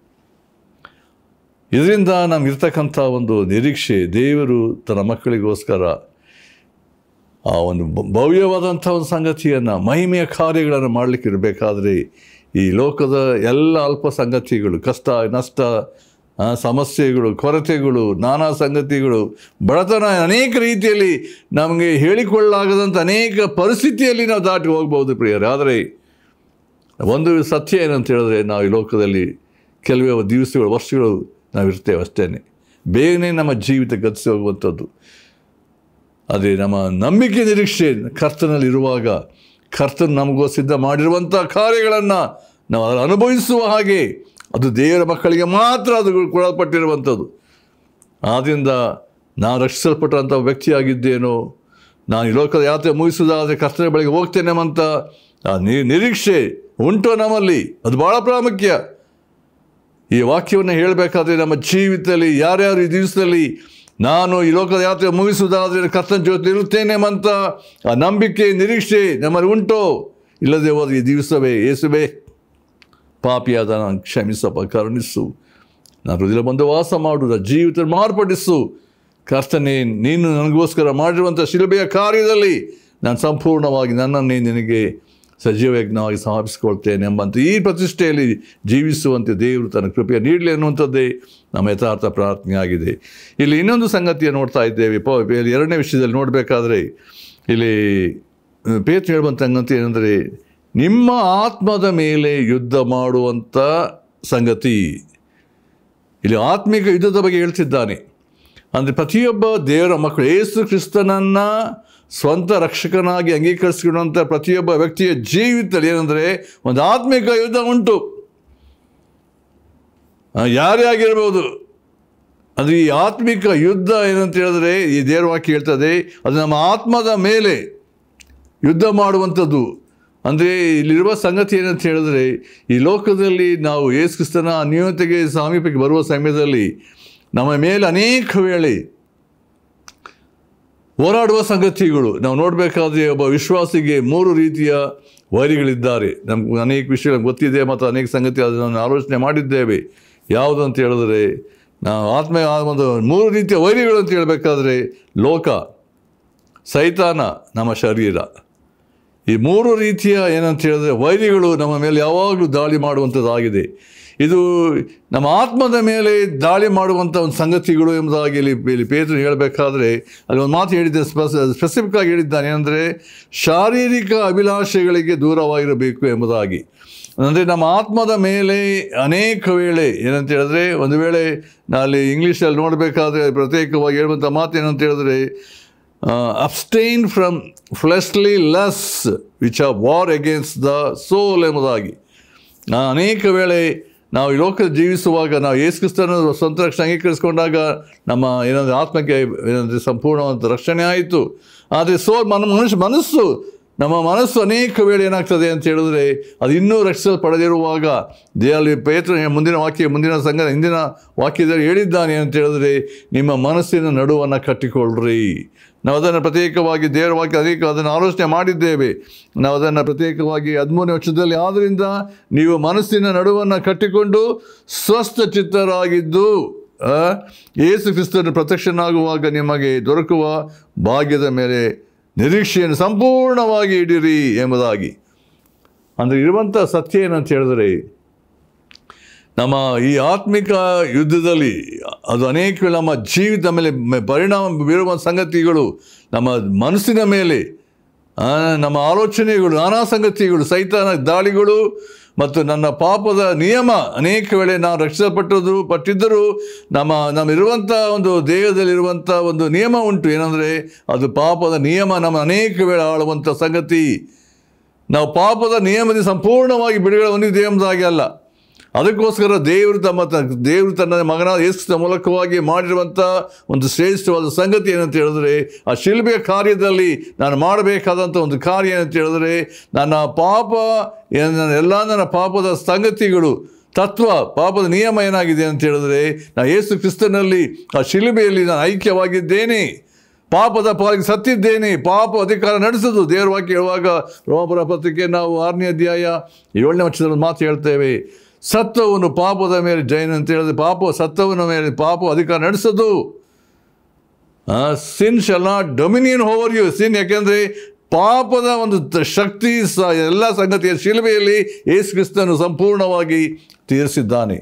[SPEAKER 1] ಇದರಿಂದ ನಮಗಿರ್ತಕ್ಕಂಥ ಒಂದು ನಿರೀಕ್ಷೆ ದೇವರು ತನ್ನ ಮಕ್ಕಳಿಗೋಸ್ಕರ ಆ ಒಂದು ಭ- ಭವ್ಯವಾದಂಥ ಒಂದು ಸಂಗತಿಯನ್ನು ಮಹಿಮೆಯ ಕಾರ್ಯಗಳನ್ನು ಮಾಡಲಿಕ್ಕೆ ಇರಬೇಕಾದ್ರೆ ಈ ಲೋಕದ ಎಲ್ಲ ಅಲ್ಪ ಸಂಗತಿಗಳು ಕಷ್ಟ ನಷ್ಟ ಆ, ಸಮಸ್ಯೆಗಳು ಕೊರತೆಗಳು ನಾನಾ ಸಂಗತಿಗಳು ಬಡತನ ಅನೇಕ ರೀತಿಯಲ್ಲಿ ನಮಗೆ ಹೇಳಿಕೊಳ್ಳಲಾಗದಂಥ ಅನೇಕ ಪರಿಸ್ಥಿತಿಯಲ್ಲಿ ನಾವು ದಾಟಿ ಹೋಗ್ಬೋದು ಪ್ರಿಯರೇ ಆದರೆ ಒಂದು ಸತ್ಯ ಏನಂತ ಹೇಳಿದ್ರೆ ನಾವು ಈ ಲೋಕದಲ್ಲಿ ಕೆಲವೇ ದಿವಸಗಳು ವರ್ಷಗಳು ನಾವು ಇರ್ತೇವೆ ಅಷ್ಟೇ ಬೇಗನೆ ನಮ್ಮ ಜೀವಿತ ಗತಿಸಿ ಹೋಗುವಂಥದ್ದು ಅದೇ ನಮ್ಮ ನಂಬಿಕೆ ನಿರೀಕ್ಷೆ ಕರ್ತನಲ್ಲಿ ಇರುವಾಗ ಕರ್ತನ್ ನಮಗೋ ಸಿದ್ಧ ಮಾಡಿರುವಂಥ ಕಾರ್ಯಗಳನ್ನು ನಾವು ಅದನ್ನು ಅನುಭವಿಸುವ ಹಾಗೆ ಅದು ದೇವರ ಮಕ್ಕಳಿಗೆ ಮಾತ್ರ ಅದು ಕೊಡಲ್ಪಟ್ಟಿರುವಂಥದ್ದು ಆದ್ದರಿಂದ ನಾನು ರಕ್ಷಿಸಲ್ಪಟ್ಟಂಥ ವ್ಯಕ್ತಿಯಾಗಿದ್ದೇನೋ ನಾನು ಈ ಲೋಕದ ಯಾತ್ರೆ ಮುಗಿಸುವುದಾದರೆ ಕರ್ತನ ಬಳಿಗೆ ಹೋಗ್ತೇನೆ ಅಂತ ಆ ನಿ- ನಿರೀಕ್ಷೆ ಉಂಟು ನಮ್ಮಲ್ಲಿ ಅದು ಭಾಳ ಪ್ರಾಮುಖ್ಯ ಈ ವಾಕ್ಯವನ್ನು ಹೇಳಬೇಕಾದ್ರೆ ನಮ್ಮ ಜೀವಿತದಲ್ಲಿ ಯಾರ್ಯಾರು ಈ ದಿವಸದಲ್ಲಿ ನಾನು ಈ ಲೋಕದ ಯಾತ್ರೆ ಮುಗಿಸುವುದಾದರೆ ಕರ್ತನ ಜೊತೆ ಇರುತ್ತೇನೆ ಅಂತ ಆ ನಂಬಿಕೆ ನಿರೀಕ್ಷೆ ನಮ್ಮಲ್ಲಿ ಉಂಟು ಇಲ್ಲದೆ ಹೋದ್ರೆ ಈ ದಿವಸವೇ ಯೇಸುವೆ ಪಾಪಿಯಾದ ನಾನು ಕ್ಷಮಿಸಪ್ಪ ಕರುಣಿಸು ನಾನು ಹೃದಯ ಬಂದು ವಾಸ ಮಾಡುವುದ ಜೀವಿತ ಮಾರ್ಪಡಿಸು ಕರ್ತನೆ ನೀನು ನನಗೋಸ್ಕರ ಮಾಡಿರುವಂಥ ಶಿಲುಬೆಯ ಕಾರ್ಯದಲ್ಲಿ ನಾನು ಸಂಪೂರ್ಣವಾಗಿ ನನ್ನನ್ನೇ ನಿನಗೆ ಸಜೀವ ಯಜ್ಞವಾಗಿ ಸಮರ್ಪಿಸಿಕೊಳ್ತೇನೆ ಎಂಬಂಥ ಈ ಪ್ರತಿಷ್ಠೆಯಲ್ಲಿ ಜೀವಿಸುವಂತೆ ದೇವರು ತನ್ನ ಕೃಪೆಯ ನೀಡಲಿ ಅನ್ನುವಂಥದ್ದೇ ನಮ್ಮ ಯಥಾರ್ಥ ಪ್ರಾರ್ಥನೆ ಆಗಿದೆ ಇಲ್ಲಿ ಇನ್ನೊಂದು ಸಂಗತಿಯನ್ನು ನೋಡ್ತಾ ಇದ್ದೇವೆ ಪ ಇಲ್ಲಿ ಎರಡನೇ ವಿಷಯದಲ್ಲಿ ನೋಡಬೇಕಾದ್ರೆ ಇಲ್ಲಿ ಪೇತ್ರ ಹೇಳುವಂಥ ಸಂಗತಿ ಏನಂದರೆ ನಿಮ್ಮ ಆತ್ಮದ ಮೇಲೆ ಯುದ್ಧ ಮಾಡುವಂಥ ಸಂಗತಿ ಇಲ್ಲಿ ಆತ್ಮಿಕ ಯುದ್ಧದ ಬಗ್ಗೆ ಹೇಳ್ತಿದ್ದಾನೆ ಅಂದರೆ ಪ್ರತಿಯೊಬ್ಬ ದೇವರ ಮಕ್ಕಳು ಏಸು ಕ್ರಿಸ್ತನನ್ನು ಸ್ವಂತ ರಕ್ಷಕನಾಗಿ ಅಂಗೀಕರಿಸಿಕೊಳ್ಳುವಂಥ ಪ್ರತಿಯೊಬ್ಬ ವ್ಯಕ್ತಿಯ ಜೀವಿತದಲ್ಲಿ ಏನಂದರೆ ಒಂದು ಆತ್ಮಿಕ ಯುದ್ಧ ಉಂಟು ಆ, ಯಾರೇ ಆಗಿರ್ಬೋದು ಅಂದರೆ ಈ ಆತ್ಮಿಕ ಯುದ್ಧ ಏನಂತ ಹೇಳಿದ್ರೆ ಈ ದೇವರ ವಾಕ್ಯ ಹೇಳ್ತದೆ ಅದು ನಮ್ಮ ಆತ್ಮದ ಮೇಲೆ ಯುದ್ಧ ಮಾಡುವಂಥದ್ದು ಅಂದರೆ ಇಲ್ಲಿರುವ ಸಂಗತಿ ಏನಂತ ಹೇಳಿದ್ರೆ ಈ ಲೋಕದಲ್ಲಿ ನಾವು ಯೇಸು ಕ್ರಿಸ್ತನ ಅನ್ಯೋನ್ಯತೆಗೆ ಸಾಮೀಪ್ಯಕ್ಕೆ ಬರುವ ಸಮಯದಲ್ಲಿ ನಮ್ಮ ಮೇಲೆ ಅನೇಕ ವೇಳೆ ಹೋರಾಡುವ ಸಂಗತಿಗಳು ನಾವು ನೋಡಬೇಕಾದ್ರೆ ಒಬ್ಬ ವಿಶ್ವಾಸಿಗೆ ಮೂರು ರೀತಿಯ ವೈರಿಗಳಿದ್ದಾರೆ ನಮ್ಗೆ ಅನೇಕ ವಿಷಯಗಳು ಗೊತ್ತಿದೆ ಮತ್ತು ಅನೇಕ ಸಂಗತಿ ಅದನ್ನು ಆಲೋಚನೆ ಮಾಡಿದ್ದೇವೆ ಯಾವುದು ಅಂತ ಹೇಳಿದ್ರೆ ನಾವು ಆತ್ಮ ಆ ಒಂದು ಮೂರು ರೀತಿಯ ವೈರಿಗಳು ಅಂತ ಹೇಳಬೇಕಾದ್ರೆ ಲೋಕ ಸೈತಾನ ನಮ್ಮ ಶರೀರ ಈ ಮೂರು ರೀತಿಯ ಏನಂತ ಹೇಳಿದ್ರೆ ವೈರಿಗಳು ನಮ್ಮ ಮೇಲೆ ಯಾವಾಗಲೂ ದಾಳಿ ಮಾಡುವಂಥದ್ದಾಗಿದೆ ಇದು ನಮ್ಮ ಆತ್ಮದ ಮೇಲೆ ದಾಳಿ ಮಾಡುವಂಥ ಒಂದು ಸಂಗತಿಗಳು ಎಂಬುದಾಗಿ ಇಲ್ಲಿ ಇಲ್ಲಿ ಪೇತ್ರ ಹೇಳಬೇಕಾದ್ರೆ ಅಲ್ಲಿ ಒಂದು ಮಾತು ಹೇಳಿದ್ದೆ ಸ್ಪೆಸಿಫಿಕ್ ಆಗಿ ಹೇಳಿದ್ದಾನೆ ಏನಂದರೆ ಶಾರೀರಿಕ ಅಭಿಲಾಷೆಗಳಿಗೆ ದೂರವಾಗಿರಬೇಕು ಎಂಬುದಾಗಿ ಅಂದರೆ ನಮ್ಮ ಆತ್ಮದ ಮೇಲೆ ಅನೇಕ ವೇಳೆ ಏನಂತ ಹೇಳಿದ್ರೆ ಒಂದು ವೇಳೆ ಅಲ್ಲಿ ಇಂಗ್ಲೀಷಲ್ಲಿ ನೋಡಬೇಕಾದ್ರೆ ಪ್ರತ್ಯೇಕವಾಗಿ ಹೇಳುವಂಥ ಮಾತು ಏನಂತ ಹೇಳಿದ್ರೆ abstain from fleshly lusts which are war against the soul ಎಂಬುದಾಗಿ ಆ, ಅನೇಕ ವೇಳೆ ನಾವು ಈ ಲೋಕದಲ್ಲಿ ಜೀವಿಸುವಾಗ ನಾವು ಯೇಸು ಕ್ರಿಸ್ತನ ಸ್ವಂತ ರಕ್ಷಣೆ ಅಂಗೀಕರಿಸಿಕೊಂಡಾಗ ನಮ್ಮ ಏನಂದರೆ ಆತ್ಮಕ್ಕೆ ಏನಂದರೆ ಸಂಪೂರ್ಣವಾದ ರಕ್ಷಣೆ ಆಯಿತು ಆದರೆ ಸೋ ಮನ ಮನುಷ್ಯ ಮನಸ್ಸು ನಮ್ಮ ಮನಸ್ಸು ಅನೇಕ ವೇಳೆ ಏನಾಗ್ತದೆ ಅಂತ ಹೇಳಿದ್ರೆ ಅದು ಇನ್ನೂ ರಕ್ಷಿಸಲ್ಪಡದಿರುವಾಗ ದೇಹದಲ್ಲಿ ಪೇತ್ರ ಮುಂದಿನ ವಾಕ್ಯ ಮುಂದಿನ ಸಂಘ ಹಿಂದಿನ ವಾಕ್ಯದಲ್ಲಿ ಹೇಳಿದ್ದಾನೆ ಅಂತ ಹೇಳಿದ್ರೆ ನಿಮ್ಮ ಮನಸ್ಸಿನ ನಡುವನ್ನು ಕಟ್ಟಿಕೊಳ್ಳ್ರಿ ನಾವು ಅದನ್ನು ಪ್ರತ್ಯೇಕವಾಗಿ ದೇವರ ವಾಕ್ಯ ಅನೇಕ ಅದನ್ನು ಆಲೋಚನೆ ಮಾಡಿದ್ದೇವೆ ನಾವು ಅದನ್ನು ಪ್ರತ್ಯೇಕವಾಗಿ ಹದಿಮೂರನೇ ವರ್ಷದಲ್ಲಿ ಆದ್ದರಿಂದ ನೀವು ಮನಸ್ಸಿನ ನಡುವನ್ನು ಕಟ್ಟಿಕೊಂಡು ಸ್ವಸ್ಥ ಚಿತ್ತರಾಗಿದ್ದು ಆ, ಯೇಸು ಕ್ರಿಸ್ತನ ಪ್ರತ್ಯಕ್ಷನಾಗುವಾಗ ನಿಮಗೆ ದೊರಕುವ ಭಾಗ್ಯದ ಮೇಲೆ ನಿರೀಕ್ಷೆಯನ್ನು ಸಂಪೂರ್ಣವಾಗಿ ಇಡಿರಿ ಎಂಬುದಾಗಿ ಅಂದರೆ ಇರುವಂಥ ಸತ್ಯ ಏನಂತ ಹೇಳಿದ್ರೆ ನಮ್ಮ ಈ ಆತ್ಮಿಕ ಯುದ್ಧದಲ್ಲಿ ಅದು ಅನೇಕ ವೇಳೆ ನಮ್ಮ ಜೀವಿತ ಮೇಲೆ ಮ- ಪರಿಣಾಮ ಬೀರುವ ಸಂಗತಿಗಳು ನಮ್ಮ ಮನಸ್ಸಿನ ಮೇಲೆ ಆ, ನಮ್ಮ ಆಲೋಚನೆಗಳು ನಾನಾ ಸಂಗತಿಗಳು ಸೈತಾನ ದಾಳಿಗಳು ಮತ್ತು ನನ್ನ ಪಾಪದ ನಿಯಮ ಅನೇಕ ವೇಳೆ ನಾವು ರಕ್ಷಿಸಲ್ಪಟ್ಟದು ಪಟ್ಟಿದ್ದರೂ ನಮ್ಮ ನಮ್ಮಿರುವಂಥ ಒಂದು ದೇಹದಲ್ಲಿರುವಂಥ ಒಂದು ನಿಯಮ ಉಂಟು ಏನಂದರೆ ಅದು ಪಾಪದ ನಿಯಮ ನಮ್ಮ ಅನೇಕ ವೇಳೆ ಆಳುವಂಥ ಸಂಗತಿ ನಾವು ಪಾಪದ ನಿಯಮದಿಂದ ಸಂಪೂರ್ಣವಾಗಿ ಬಿಡುಗಡೆ ಹೊಂದಿದ್ದೇವೆ ಎಂಬುದಾಗಿ ಅಲ್ಲ ಅದಕ್ಕೋಸ್ಕರ ದೇವರು ತಮ್ಮ ತ- ದೇವರು ತನ್ನ ಮಗನಾದ ಯೇಸುಕ್ರಿಸ್ತನ ಮೂಲಕವಾಗಿ ಮಾಡಿರುವಂಥ ಒಂದು ಶ್ರೇಷ್ಠವಾದ ಸಂಗತಿ ಏನಂತ ಹೇಳಿದ್ರೆ ಆ ಶಿಲ್ಬೆಯ ಕಾರ್ಯದಲ್ಲಿ ನಾನು ಮಾಡಬೇಕಾದಂಥ ಒಂದು ಕಾರ್ಯ ಏನಂತ ಹೇಳಿದ್ರೆ ನನ್ನ ಪಾಪ ಏನ್- ನನ್ನ ಎಲ್ಲ ನನ್ನ ಪಾಪದ ಸಂಗತಿಗಳು ತತ್ವ ಪಾಪದ ನಿಯಮ ಏನಾಗಿದೆ ಅಂತ ಹೇಳಿದ್ರೆ ನಾ ಯೇಸು ಕ್ರಿಸ್ತನಲ್ಲಿ ಆ ಶಿಲುಬೆಯಲ್ಲಿ ನಾನು ಐಕ್ಯವಾಗಿದ್ದೇನೆ ಪಾಪದ ಪಾಲಿಗೆ ಸತ್ತಿದ್ದೇನೆ ಪಾಪ ಅಧಿಕಾರ ನಡೆಸೋದು ದೇವರ ವಾಕ್ಯ ಹೇಳುವಾಗ ರೋಮಪುರ ಪತ್ರಿಕೆ ನಾವು ಆರನೇ ಅಧ್ಯಾಯ ಏಳನೇ ವರ್ಷದಲ್ಲಿ ಒಂದು ಮಾತು ಹೇಳ್ತೇವೆ ಸತ್ವವನ್ನು ಪಾಪದ ಮೇಲೆ ಜೈನ್ ಅಂತ ಹೇಳಿದ್ರೆ ಪಾಪ ಸತ್ವನ ಮೇಲೆ ಪಾಪ ಅಧಿಕಾರ ನಡೆಸೋದು sin shall not dominion over you sin ಯಾಕೆಂದರೆ ಪಾಪದ ಒಂದು ತ- ಶಕ್ತಿ ಸ ಎಲ್ಲ ಸಂಗತಿಯ ಶಿಲುಬೆಯಲ್ಲಿ ಯೇಸು ಕ್ರಿಸ್ತನು ಸಂಪೂರ್ಣವಾಗಿ ತೀರಿಸಿದ್ದಾನೆ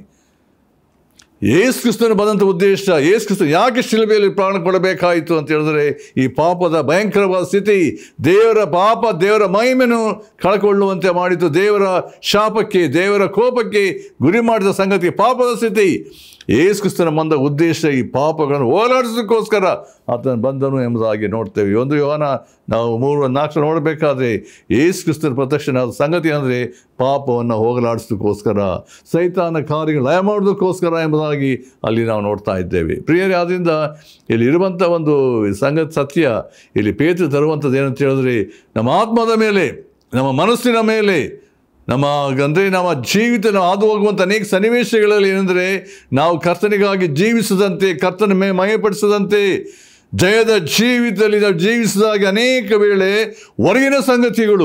[SPEAKER 1] ಯೇಸು ಕ್ರಿಸ್ತನು ಬಂದಂಥ ಉದ್ದೇಶ ಯೇಸು ಕ್ರಿಸ್ತ ಯಾಕೆ ಶಿಲುಬೆಯಲ್ಲಿ ಪ್ರಾಣ ಕೊಡಬೇಕಾಯಿತು ಅಂತ ಹೇಳಿದ್ರೆ ಈ ಪಾಪದ ಭಯಂಕರವಾದ ಸ್ಥಿತಿ ದೇವರ ಪಾಪ ದೇವರ ಮಹಿಮೆನು ಕಳ್ಕೊಳ್ಳುವಂತೆ ಮಾಡಿತು ದೇವರ ಶಾಪಕ್ಕೆ ದೇವರ ಕೋಪಕ್ಕೆ ಗುರಿ ಮಾಡಿದ ಸಂಗತಿ ಪಾಪದ ಸ್ಥಿತಿ ಯೇಸು ಕ್ರಿಸ್ತನ ಬಂದ ಉದ್ದೇಶ ಈ ಪಾಪಗಳನ್ನು ಹೋರಾಡಿಸೋದಕ್ಕೋಸ್ಕರ ಆತನ ಬಂದನು ಎಂಬುದಾಗಿ ನೋಡ್ತೇವೆ ಒಂದು ಯೋನ ನಾವು ಮೂರು ನಾಲ್ಕು ನೋಡಬೇಕಾದ್ರೆ ಯೇಸು ಕ್ರಿಸ್ತನ ಪ್ರತ್ಯಕ್ಷನಾದ ಸಂಗತಿ ಅಂದರೆ ಪಾಪವನ್ನು ಹೋಗಲಾಡಿಸೋದಕ್ಕೋಸ್ಕರ ಸೈತಾನ ಕಾರ್ಯಗಳು ಲಯ ಮಾಡೋದಕ್ಕೋಸ್ಕರ ಎಂಬುದಾಗಿ ಅಲ್ಲಿ ನಾವು ನೋಡ್ತಾ ಇದ್ದೇವೆ ಪ್ರಿಯರೇ ಆದ್ದರಿಂದ ಇಲ್ಲಿ ಇರುವಂಥ ಒಂದು ಸಂಗತಿ ಸತ್ಯ ಇಲ್ಲಿ ಪೇತ್ರ ತರುವಂಥದ್ದು ಏನಂತ ಹೇಳಿದ್ರೆ ನಮ್ಮ ಆತ್ಮದ ಮೇಲೆ ನಮ್ಮ ಮನಸ್ಸಿನ ಮೇಲೆ ನಮ್ಮ ಅಂದರೆ ನಮ್ಮ ಜೀವಿತ ನಾವು ಹಾದು ಹೋಗುವಂಥ ಅನೇಕ ಸನ್ನಿವೇಶಗಳಲ್ಲಿ ಏನಂದರೆ ನಾವು ಕರ್ತನಿಗಾಗಿ ಜೀವಿಸದಂತೆ ಕರ್ತನ ಮೇ ಮಯಪಡಿಸದಂತೆ ಜಯದ ಜೀವಿತದಲ್ಲಿ ನಾವು ಜೀವಿಸಿದಾಗ ಅನೇಕ ವೇಳೆ ಹೊರಗಿನ ಸಂಗತಿಗಳು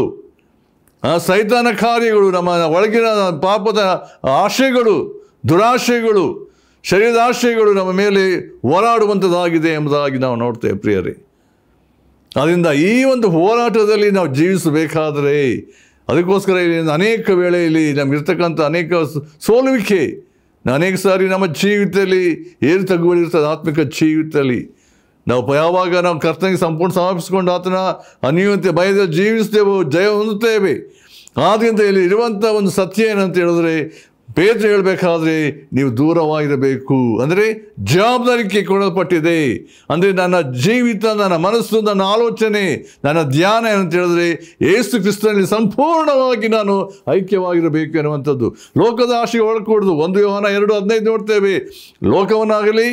[SPEAKER 1] ಆ ಸೈತಾನ ಕಾರ್ಯಗಳು ನಮ್ಮ ಒಳಗಿನ ಪಾಪದ ಆಶೆಗಳು ದುರಾಶೆಗಳು ಶರೀರದ ಆಶೆಗಳು ನಮ್ಮ ಮೇಲೆ ಹೋರಾಡುವಂಥದ್ದಾಗಿದೆ ಎಂಬುದಾಗಿ ನಾವು ನೋಡ್ತೇವೆ ಪ್ರಿಯರೇ ಆದ್ದರಿಂದ ಈ ಒಂದು ಹೋರಾಟದಲ್ಲಿ ನಾವು ಜೀವಿಸಬೇಕಾದರೆ ಅದಕ್ಕೋಸ್ಕರ ಇಲ್ಲಿ ಅನೇಕ ವೇಳೆ ಇಲ್ಲಿ ನಮಗಿರ್ತಕ್ಕಂಥ ಅನೇಕ ಸ- ಸೋಲುವಿಕೆ ಅನೇಕ ಸಾರಿ ನಮ್ಮ ಜೀವಿತದಲ್ಲಿ ಏರು ತಗ್ಗುಗಳಿರ್ತದೆ ಆತ್ಮಿಕ ಜೀವಿತದಲ್ಲಿ ನಾವು ಪ- ಯಾವಾಗ ನಾವು ಕರ್ತನಿಗೆ ಸಂಪೂರ್ಣ ಸಮರ್ಪಿಸಿಕೊಂಡು ಆತನ ಅನ್ಯೂನ್ಯತೆ ಭಯದ ಜೀವಿಸ್ತೇವೋ ಜಯ ಹೊಂದುತ್ತೇವೆ ಆದ್ದರಿಂದ ಇಲ್ಲಿ ಇರುವಂಥ ಒಂದು ಸತ್ಯ ಏನಂತ ಹೇಳಿದ್ರೆ ಪೇತ್ರ ಹೇಳಬೇಕಾದ್ರೆ ನೀವು ದೂರವಾಗಿರಬೇಕು ಅಂದರೆ ಜವಾಬ್ದಾರಿಕೆ ಕೊಡಲ್ಪಟ್ಟಿದೆ ಅಂದರೆ ನನ್ನ ಜೀವಿತ ನನ್ನ ಮನಸ್ಸು ನನ್ನ ಆಲೋಚನೆ ನನ್ನ ಧ್ಯಾನ ಏನಂತ ಹೇಳಿದ್ರೆ ಏಸು ಕ್ರಿಸ್ತನಲ್ಲಿ ಸಂಪೂರ್ಣವಾಗಿ ನಾನು ಐಕ್ಯವಾಗಿರಬೇಕು ಎನ್ನುವಂಥದ್ದು ಲೋಕದ ಆಶೆಗೆ ಒಳಕೂಡುದು ಒಂದು ಯೋಹನ ಎರಡು ಹದಿನೈದು ನೋಡ್ತೇವೆ ಲೋಕವನ್ನಾಗಲಿ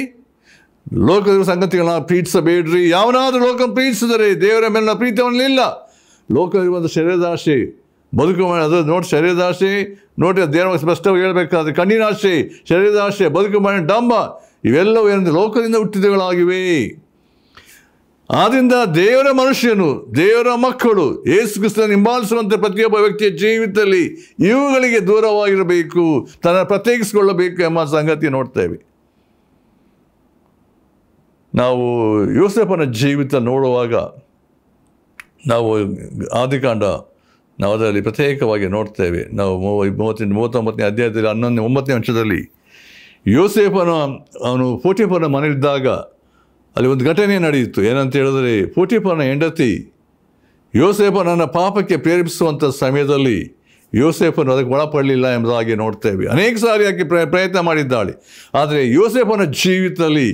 [SPEAKER 1] ಲೋಕದ ಸಂಗತಿಗಳನ್ನ ಪ್ರೀತಿಸಬೇಡ್ರಿ ಯಾವನಾದರೂ ಲೋಕ ಪ್ರೀತಿಸಿದರೆ ದೇವರ ಮೇಲಿನ ಪ್ರೀತಿಯವನಿಲ್ಲ ಲೋಕವಿರುವಂಥ ಶರೀರದಾಶೆ ಬದುಕು ಮಾಡಿ ಅದು ನೋಡಿ ಶರೀರದಾಶೆ ನೋಡಿ ದೇವರ ಸ್ಪಷ್ಟವಾಗಿ ಹೇಳಬೇಕಾದ್ರೆ ಕಣ್ಣಿನಾಶೆ ಶರೀರದಾಶೆ ಬದುಕು ಮಾಡಿ ಡಂಬ ಇವೆಲ್ಲವೂ ಏನಂದ್ರೆ ಲೋಕದಿಂದ ಹುಟ್ಟಿದಗಳಾಗಿವೆ ಆದ್ರಿಂದ ದೇವರ ಮನುಷ್ಯನು ದೇವರ ಮಕ್ಕಳು ಯೇಸು ಕ್ರಿಸ್ತನ ಹಿಂಬಾಲಿಸುವಂತೆ ಪ್ರತಿಯೊಬ್ಬ ವ್ಯಕ್ತಿಯ ಜೀವಿತದಲ್ಲಿ ಇವುಗಳಿಗೆ ದೂರವಾಗಿರಬೇಕು ತನ್ನ ಪ್ರತ್ಯೇಕಿಸಿಕೊಳ್ಳಬೇಕು ಎಂಬ ಸಂಗತಿ ನೋಡ್ತೇವೆ ನಾವು ಯೋಸೆಫನ ಜೀವಿತ ನೋಡುವಾಗ ನಾವು ಆದಿಕಾಂಡ ನಾವು ಅದರಲ್ಲಿ ಪ್ರತ್ಯೇಕವಾಗಿ ನೋಡ್ತೇವೆ ನಾವು ಮೂವ ಮೂವತ್ತಿನ ಮೂವತ್ತೊಂಬತ್ತನೇ ಅಧ್ಯಾಯದಲ್ಲಿ ಹನ್ನೊಂದನೇ ಒಂಬತ್ತನೇ ಅಂಶದಲ್ಲಿ ಯೋಸೇಫನ ಅವನು ಪೋಟಿಫನ ಮನೆಯಲ್ಲಿದ್ದಾಗ ಅಲ್ಲಿ ಒಂದು ಘಟನೆ ನಡೆಯಿತು ಏನಂತ ಹೇಳಿದ್ರೆ ಪೋಟಿಫನ ಹೆಂಡತಿ ಯೋಸೇಫನನ್ನು ಪಾಪಕ್ಕೆ ಪ್ರೇರೇಪಿಸುವಂಥ ಸಮಯದಲ್ಲಿ ಯೋಸೇಫನು ಅದಕ್ಕೆ ಒಳಪಡಲಿಲ್ಲ ಎಂಬುದಾಗಿ ನೋಡ್ತೇವೆ ಅನೇಕ ಸಾರಿ ಆಕೆ ಪ್ರ ಪ್ರಯತ್ನ ಮಾಡಿದ್ದಾಳೆ ಆದರೆ ಯೋಸೇಫನ ಜೀವಿತದಲ್ಲಿ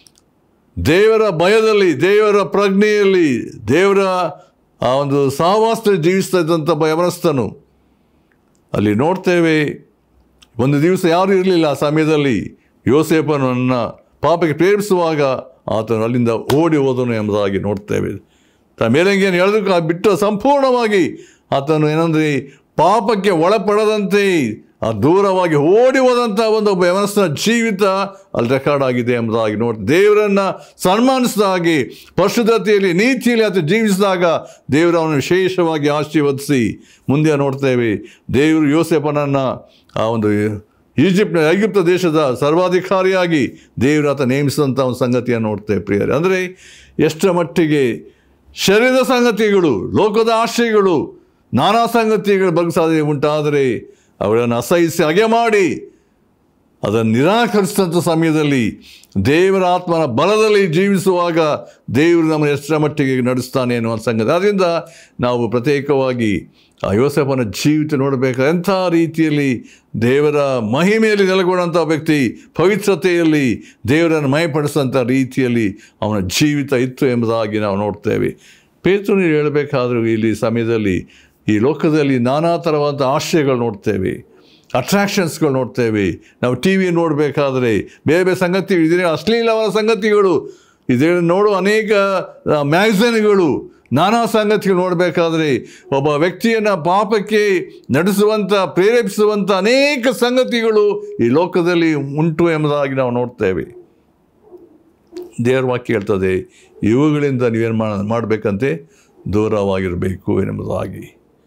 [SPEAKER 1] ದೇವರ ಭಯದಲ್ಲಿ ದೇವರ ಪ್ರಜ್ಞೆಯಲ್ಲಿ ದೇವರ ಆ ಒಂದು ಸಹವಾಸದಲ್ಲಿ ಜೀವಿಸ್ತಾ ಇದ್ದಂಥ ಭಯವನಸ್ಥನು ಅಲ್ಲಿ ನೋಡ್ತೇವೆ ಒಂದು ದಿವಸ ಯಾರೂ ಇರಲಿಲ್ಲ ಆ ಸಮಯದಲ್ಲಿ ಯೋಸೇಫನನ್ನು ಪಾಪಕ್ಕೆ ಪ್ರೇರಿಸುವಾಗ ಆತನು ಅಲ್ಲಿಂದ ಓಡಿ ಹೋದನು ಎಂಬುದಾಗಿ ನೋಡ್ತೇವೆ ತ ಮೇಲಂಗಿಯನ್ನು ಎಳೆದು ಬಿಟ್ಟು ಸಂಪೂರ್ಣವಾಗಿ ಆತನು ಏನಂದರೆ ಪಾಪಕ್ಕೆ ಒಳಪಡದಂತೆ ಆ ದೂರವಾಗಿ ಓಡಿ ಹೋದಂಥ ಒಂದು ಒಬ್ಬ ಯವನಸ್ಥನ ಜೀವಿತ ಅಲ್ಲಿ ರೆಕಾರ್ಡ್ ಆಗಿದೆ ಎಂಬುದಾಗಿ ನೋಡಿ ದೇವರನ್ನು ಸನ್ಮಾನಿಸಿದ ಹಾಗೆ ಪರಿಶುದ್ಧತೆಯಲ್ಲಿ ನೀತಿಯಲ್ಲಿ ಆತ ಜೀವಿಸಿದಾಗ ದೇವರು ಅವನು ವಿಶೇಷವಾಗಿ ಆಶೀರ್ವದಿಸಿ ಮುಂದೆ ನೋಡ್ತೇವೆ ದೇವರು ಯೋಸೆಫನನ್ನು ಆ ಒಂದು ಈಜಿಪ್ಟ್ನ ಐಗುಪ್ತ ದೇಶದ ಸರ್ವಾಧಿಕಾರಿಯಾಗಿ ದೇವರು ಆತ ನೇಮಿಸಿದಂಥ ಒಂದು ಸಂಗತಿಯನ್ನು ನೋಡ್ತೇವೆ ಪ್ರಿಯರೇ ಅಂದರೆ ಎಷ್ಟರ ಮಟ್ಟಿಗೆ ಶರೀರದ ಸಂಗತಿಗಳು ಲೋಕದ ಆಶಯಗಳು ನಾನಾ ಸಂಗತಿಗಳ ಬಗ್ಗೆ ಸಾಧ್ಯ ಉಂಟಾದರೆ ಅವುಗಳನ್ನು ಅಸಹಿಸಿ ಹಾಗೆ ಮಾಡಿ ಅದನ್ನು ನಿರಾಕರಿಸಿದಂಥ ಸಮಯದಲ್ಲಿ ದೇವರ ಆತ್ಮನ ಬಲದಲ್ಲಿ ಜೀವಿಸುವಾಗ ದೇವರು ನಮ್ಮನ್ನು ಎಷ್ಟರ ಮಟ್ಟಿಗೆ ನಡೆಸ್ತಾನೆ ಅನ್ನುವ ಸಂಗತಿ ಆದ್ದರಿಂದ ನಾವು ಪ್ರತ್ಯೇಕವಾಗಿ ಆ ಯೋಸೆಫನ ಜೀವಿತ ನೋಡಬೇಕಾದ ಎಂಥ ರೀತಿಯಲ್ಲಿ ದೇವರ ಮಹಿಮೆಯಲ್ಲಿ ನೆಲೆಗೊಂಡಂಥ ವ್ಯಕ್ತಿ ಪವಿತ್ರತೆಯಲ್ಲಿ ದೇವರನ್ನು ಮಯಪಡಿಸಿದಂಥ ರೀತಿಯಲ್ಲಿ ಅವನ ಜೀವಿತ ಇತ್ತು ಎಂಬುದಾಗಿ ನಾವು ನೋಡ್ತೇವೆ ಪೇತೃನಿ ಹೇಳಬೇಕಾದ್ರೂ ಇಲ್ಲಿ ಸಮಯದಲ್ಲಿ ಈ ಲೋಕದಲ್ಲಿ ನಾನಾ ಥರವಾದ ಆಶಯಗಳು ನೋಡ್ತೇವೆ ಅಟ್ರಾಕ್ಷನ್ಸ್ಗಳು ನೋಡ್ತೇವೆ ನಾವು ಟಿ ವಿ ನೋಡಬೇಕಾದ್ರೆ ಬೇರೆ ಬೇರೆ ಸಂಗತಿ ಇದೇ ಅಶ್ಲೀಲವಾದ ಸಂಗತಿಗಳು ಇದೇ ನೋಡುವ ಅನೇಕ ಮ್ಯಾಗ್ಝಿನ್ಗಳು ನಾನಾ ಸಂಗತಿಗಳು ನೋಡಬೇಕಾದ್ರೆ ಒಬ್ಬ ವ್ಯಕ್ತಿಯನ್ನು ಪಾಪಕ್ಕೆ ನಡೆಸುವಂಥ ಪ್ರೇರೇಪಿಸುವಂಥ ಅನೇಕ ಸಂಗತಿಗಳು ಈ ಲೋಕದಲ್ಲಿ ಉಂಟು ಎಂಬುದಾಗಿ ನಾವು ನೋಡ್ತೇವೆ ದೇವರ ವಾಕ್ಯ ಹೇಳ್ತದೆ ಇವುಗಳಿಂದ ನೀವೇನು ಮಾಡ ಮಾಡಬೇಕಂತೆ ದೂರವಾಗಿರಬೇಕು ಎಂಬುದಾಗಿ